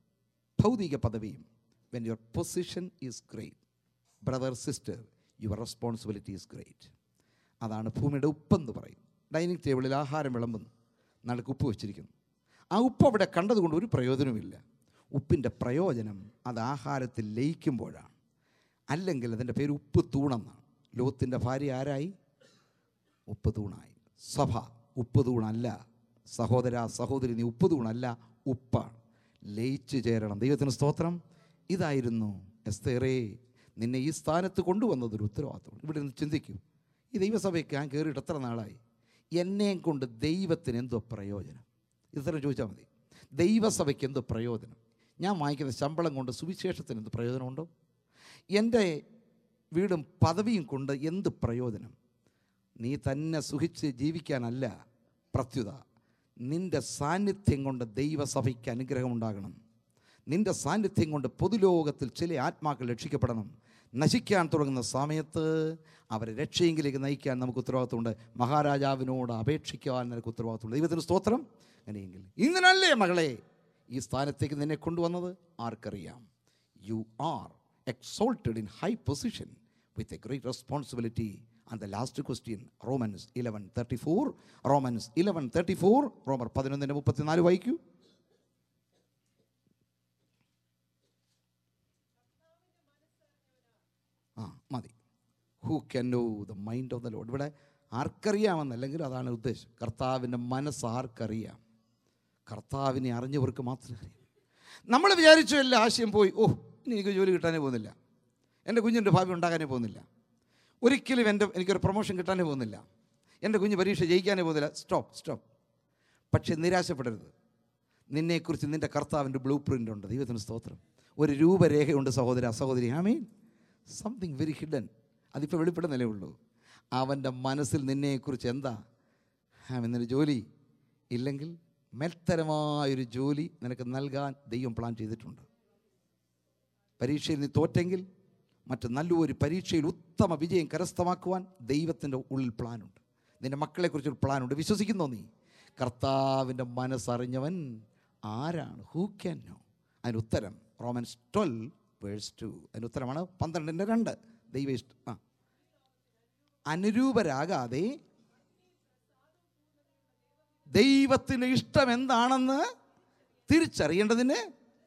ഭൗതിക പദവിയും when your position is great brother sister your responsibility is great അതാണ് ഭൂമിയുടെ ഉപ്പെന്ന് പറയും ഡൈനിങ് ടേബിളിൽ ആഹാരം വിളമ്പുന്നു നടുക്ക് ഉപ്പ് വെച്ചിരിക്കുന്നു ആ ഉപ്പ് അവിടെ കണ്ടതുകൊണ്ട് ഒരു പ്രയോജനവുമില്ല ഉപ്പിൻ്റെ പ്രയോജനം അത് ആഹാരത്തിൽ ലയിക്കുമ്പോഴാണ് അല്ലെങ്കിൽ അതിൻ്റെ പേര് ഉപ്പ് തൂണെന്നാണ് ലോത്തിൻ്റെ ഭാര്യ ആരായി ഉപ്പ് തൂണായി സഭ ഉപ്പ് തൂണല്ല സഹോദര സഹോദരി നീ ഉപ്പ് തൂണല്ല ഉപ്പാണ് ലയിച്ചു ചേരണം ദൈവത്തിന് സ്തോത്രം ഇതായിരുന്നു എസ്തേറേ നിന്നെ ഈ സ്ഥാനത്ത് കൊണ്ടുവന്നതൊരു ഉത്തരവാദിത്വം ഇവിടെ നിന്ന് ചിന്തിക്കൂ ഈ ദൈവസഭയ്ക്ക് ഞാൻ കയറിയിട്ട് എത്ര നാളായി എന്നെയും കൊണ്ട് ദൈവത്തിന് എന്തോ പ്രയോജനം ഇത്ര ചോദിച്ചാൽ മതി ദൈവസഭയ്ക്ക് എന്തോ പ്രയോജനം ഞാൻ വാങ്ങിക്കുന്ന ശമ്പളം കൊണ്ട് സുവിശേഷത്തിന് എന്ത് പ്രയോജനമുണ്ടോ എൻ്റെ വീടും പദവിയും കൊണ്ട് എന്ത് പ്രയോജനം നീ തന്നെ സുഖിച്ച് ജീവിക്കാനല്ല പ്രത്യുത നിന്റെ സാന്നിധ്യം കൊണ്ട് ദൈവസഭയ്ക്ക് അനുഗ്രഹമുണ്ടാകണം നിന്റെ സാന്നിധ്യം കൊണ്ട് പൊതുലോകത്തിൽ ചില ആത്മാക്കൾ രക്ഷിക്കപ്പെടണം നശിക്കാൻ തുടങ്ങുന്ന സമയത്ത് അവരെ രക്ഷയെങ്കിലേക്ക് നയിക്കാൻ നമുക്ക് ഉത്തരവാദിത്വമുണ്ട് മഹാരാജാവിനോട് അപേക്ഷിക്കുവാൻ നിനക്ക് ഉത്തരവാദിത്വമുണ്ട് ദൈവത്തിന് സ്തോത്രം അങ്ങനെയെങ്കിൽ ഇങ്ങനല്ലേ മകളെ ഈ സ്ഥാനത്തേക്ക് നിന്നെ കൊണ്ടുവന്നത് ആർക്കറിയാം you are exalted in high position with a great responsibility and the last question Romans eleven thirty four Romans eleven thirty four റോമർ പതിനൊന്നിൻ്റെ മുപ്പത്തിനാല് വായിക്കൂ ആ മതി who can know the mind of the Lord ഇവിടെ ആർക്കറിയാമെന്നല്ലെങ്കിൽ അതാണ് ഉദ്ദേശം കർത്താവിൻ്റെ മനസ്സ് ആർക്കറിയാം കർത്താവിനെ അറിഞ്ഞവർക്ക് മാത്രമേ അറിയാം നമ്മൾ വിചാരിച്ചു എല്ലാ ആശയം പോയി ഓ ഇനി എനിക്ക് ജോലി കിട്ടാനേ പോകുന്നില്ല എൻ്റെ കുഞ്ഞിൻ്റെ ഭാവി ഉണ്ടാകാനേ പോകുന്നില്ല ഒരിക്കലും എൻ്റെ എനിക്കൊരു പ്രൊമോഷൻ കിട്ടാനേ പോകുന്നില്ല എൻ്റെ കുഞ്ഞ് പരീക്ഷ ജയിക്കാനേ പോകുന്നില്ല സ്റ്റോപ്പ് സ്റ്റോപ്പ് പക്ഷേ നിരാശപ്പെടരുത് നിന്നെക്കുറിച്ച് നിൻ്റെ കർത്താവിൻ്റെ ബ്ലൂ പ്രിൻ്റ് ഉണ്ട് ദൈവത്തിന് സ്തോത്രം ഒരു രൂപരേഖയുണ്ട് സഹോദര സഹോദരി I mean something very hidden അതിപ്പോൾ വെളിപ്പെടുന്നല്ലേ ഉള്ളൂ അവൻ്റെ മനസ്സിൽ നിന്നെക്കുറിച്ച് എന്താ നിന്നൊരു ജോലി ഇല്ലെങ്കിൽ മേൽത്തരമായൊരു ജോലി നിനക്ക് നൽകാൻ ദൈവം പ്ലാൻ ചെയ്തിട്ടുണ്ട് പരീക്ഷയിൽ നീ തോറ്റെങ്കിൽ മറ്റ് നല്ലൊരു പരീക്ഷയിൽ ഉത്തമ വിജയം കരസ്ഥമാക്കുവാൻ ദൈവത്തിൻ്റെ ഉള്ളിൽ പ്ലാനുണ്ട് നിൻ്റെ മക്കളെക്കുറിച്ചൊരു പ്ലാനുണ്ട് വിശ്വസിക്കുന്നോ നീ കർത്താവിൻ്റെ മനസ്സറിഞ്ഞവൻ ആരാണ് ഹൂ ക്യാൻ നോ അതിന് ഉത്തരം റോമൻസ് ട്വൽവ് വേഴ്സ് ടു അതിന് ഉത്തരമാണ് പന്ത്രണ്ടിൻ്റെ രണ്ട് ദൈവ ഇഷ്ട ആ അനുരൂപരാകാതെ ദൈവത്തിന് ഇഷ്ടം എന്താണെന്ന് തിരിച്ചറിയേണ്ടതിന്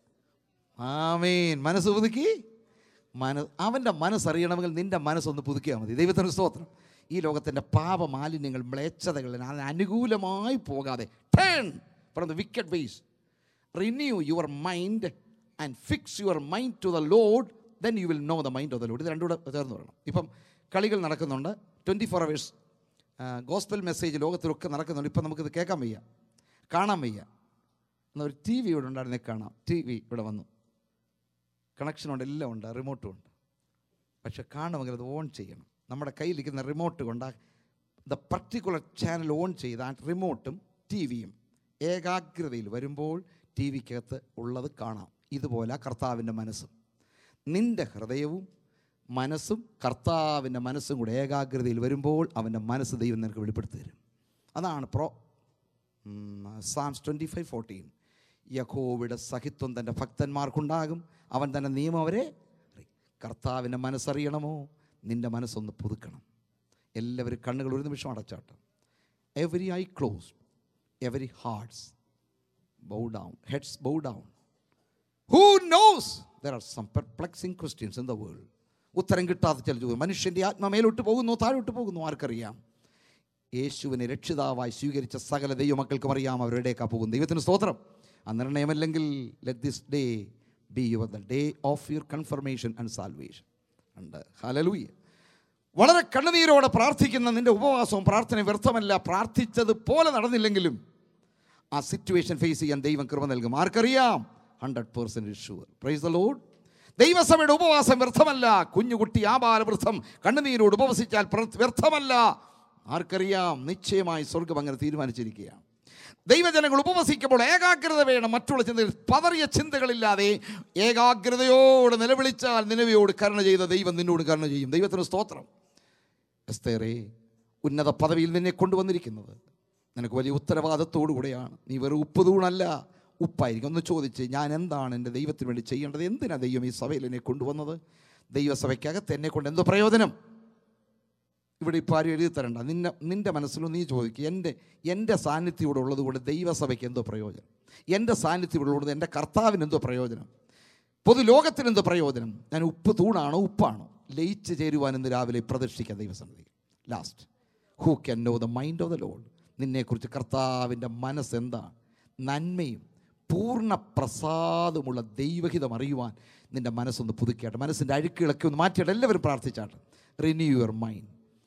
ആമേൻ മനസ്സ് പുതുക്കി മന അവൻ്റെ മനസ്സറിയണമെങ്കിൽ നിൻ്റെ മനസ്സൊന്ന് പുതുക്കിയാൽ മതി ദൈവത്തിന് സ്തോത്രം ഈ ലോകത്തിൻ്റെ പാപമാലിന്യങ്ങൾ മ്ലേച്ഛതകൾ അതിന് അനുകൂലമായി പോകാതെ turn from the wicked ways renew your mind and fix your mind to the Lord then you will know the mind of the Lord ഇത് രണ്ടുകൂടെ ചേർന്ന് പറയണം ഇപ്പം കളികൾ നടക്കുന്നുണ്ട് twenty four hours gospel message ലോകത്തിലൊക്കെ നടക്കുന്നുണ്ട് ഇപ്പം നമുക്കിത് കേൾക്കാൻ വയ്യ കാണാൻ വയ്യ എന്നാൽ ഒരു ടി വി ഇവിടെ ഉണ്ടായിരുന്നേ കാണാം ടി വി ഇവിടെ വന്നു കണക്ഷനുണ്ട് എല്ലാം ഉണ്ട് റിമോട്ടും ഉണ്ട് പക്ഷെ കാണുമെങ്കിൽ അത് ഓൺ ചെയ്യണം നമ്മുടെ കയ്യിലിരിക്കുന്ന റിമോട്ട് കൊണ്ട് ദ പർട്ടിക്കുലർ ചാനൽ ഓൺ ചെയ്ത് ആ റിമോട്ടും ടി വിയും ഏകാഗ്രതയിൽ വരുമ്പോൾ ടി വിക്കകത്ത് ഉള്ളത് കാണാം ഇതുപോലെ കർത്താവിൻ്റെ മനസ്സും നിൻ്റെ ഹൃദയവും മനസ്സും കർത്താവിൻ്റെ മനസ്സും കൂടെ ഏകാഗ്രതയിൽ വരുമ്പോൾ അവൻ്റെ മനസ്സ് ദൈവം നിനക്ക് വെളിപ്പെടുത്തി തരും അതാണ് പ്രോ സാംസ് ട്വൻറ്റി ഫൈവ് ഫോർട്ടീൻ യഹോവിടെ സഹിത്വം തൻ്റെ ഭക്തന്മാർക്കുണ്ടാകും അവൻ തന്നെ നിയമം അവരെ അറിയും. കർത്താവിൻ്റെ മനസ്സറിയണമോ നിൻ്റെ മനസ്സൊന്ന് പുതുക്കണം എല്ലാവരും കണ്ണുകൾ ഒരു നിമിഷം അടച്ചാട്ടം every eye close every hearts bow down heads bow down who knows there are some perplexing questions in the world ഉത്തരം കിട്ടാത്ത ചില ചോദ്യം മനുഷ്യൻ്റെ ആത്മ മേലോട്ട് പോകുന്നു താഴോട്ട് പോകുന്നു ആർക്കറിയാം യേശുവിനെ രക്ഷിതാവായി സ്വീകരിച്ച സകല ദൈവമക്കൾക്കും അറിയാം അവരുടെയൊക്കെ പോകുന്നു ദൈവത്തിന് സ്തോത്രം ആ നിർണയമല്ലെങ്കിൽ let this day be your the day of your confirmation and salvation ഉണ്ട് ഹലലൂയ വളരെ കണ്ണുനീരോടെ പ്രാർത്ഥിക്കുന്ന നിന്റെ ഉപവാസവും പ്രാർത്ഥനയും വ്യർത്ഥമല്ല പ്രാർത്ഥിച്ചത് പോലെ നടന്നില്ലെങ്കിലും ആ സിറ്റുവേഷൻ ഫേസ് ചെയ്യാൻ ദൈവം കൃപ നൽകും ആർക്കറിയാം hundred percent sure praise the Lord ദൈവസഭയുടെ ഉപവാസം വ്യർത്ഥമല്ല കുഞ്ഞുകുട്ടി ആബാലവൃദ്ധം കണ്ണുനീരോട് ഉപവസിച്ചാൽ പ്ര- വ്യർത്ഥമല്ല ആർക്കറിയാം നിശ്ചയമായി സ്വർഗം അങ്ങനെ തീരുമാനിച്ചിരിക്കുകയാണ് ദൈവജനങ്ങൾ ഉപവസിക്കുമ്പോൾ ഏകാഗ്രത വേണം മറ്റുള്ള ചിന്തകൾ പതറിയ ചിന്തകളില്ലാതെ ഏകാഗ്രതയോടെ നിലവിളിച്ചാൽ നിലവിയോട് കരുണ ചെയ്ത ദൈവം നിന്നോട് കരുണ ചെയ്യും ദൈവത്തിന് സ്തോത്രം എസ്തേറെ ഉന്നത പദവിയിൽ നിന്നെ കൊണ്ടുവന്നിരിക്കുന്നത് നിനക്ക് വലിയ ഉത്തരവാദിത്തോടു കൂടെയാണ് നീ വെറും ഉപ്പ് തൂണല്ല ഉപ്പായിരിക്കും ഒന്ന് ചോദിച്ച് ഞാൻ എന്താണ് എൻ്റെ ദൈവത്തിന് വേണ്ടി ചെയ്യേണ്ടത് എന്തിനാ ദൈവം ഈ സഭയിൽ എന്നെ കൊണ്ടുവന്നത് ദൈവസഭയ്ക്കകത്ത് എന്നെ കൊണ്ട് എന്തോ പ്രയോജനം ഇവിടെ ഇപ്പോൾ ആരും എഴുതി തരണ്ട നിന്നെ നിൻ്റെ മനസ്സിലും നീ ചോദിക്കുക എൻ്റെ എൻ്റെ സാന്നിധ്യം ഇവിടെ ഉള്ളത് കൊണ്ട് ദൈവസഭയ്ക്ക് എന്തോ പ്രയോജനം എൻ്റെ സാന്നിധ്യം ഇവിടെ ഉള്ളത് എൻ്റെ കർത്താവിന് എന്തോ പ്രയോജനം പൊതുലോകത്തിന് എന്തോ പ്രയോജനം ഞാൻ ഉപ്പ് തൂണാണോ ഉപ്പാണോ ലയിച്ച് ചേരുവാൻ ഇന്ന് രാവിലെ പ്രദർശിക്കുക ദൈവസന്നിധി last who can know the mind of the Lord നിന്നെക്കുറിച്ച് കർത്താവിൻ്റെ മനസ്സ് എന്താണ് നന്മയും പൂർണ്ണ പ്രസാദമുള്ള ദൈവഹിതം അറിയുവാൻ നിൻ്റെ മനസ്സൊന്ന് പുതുക്കിയാട്ടെ മനസ്സിൻ്റെ അഴുക്കുകളൊക്കെ ഒന്ന് മാറ്റിയിട്ട് എല്ലാവരും പ്രാർത്ഥിച്ചാട്ടെ റിന്യൂ യുവർ മൈൻഡ്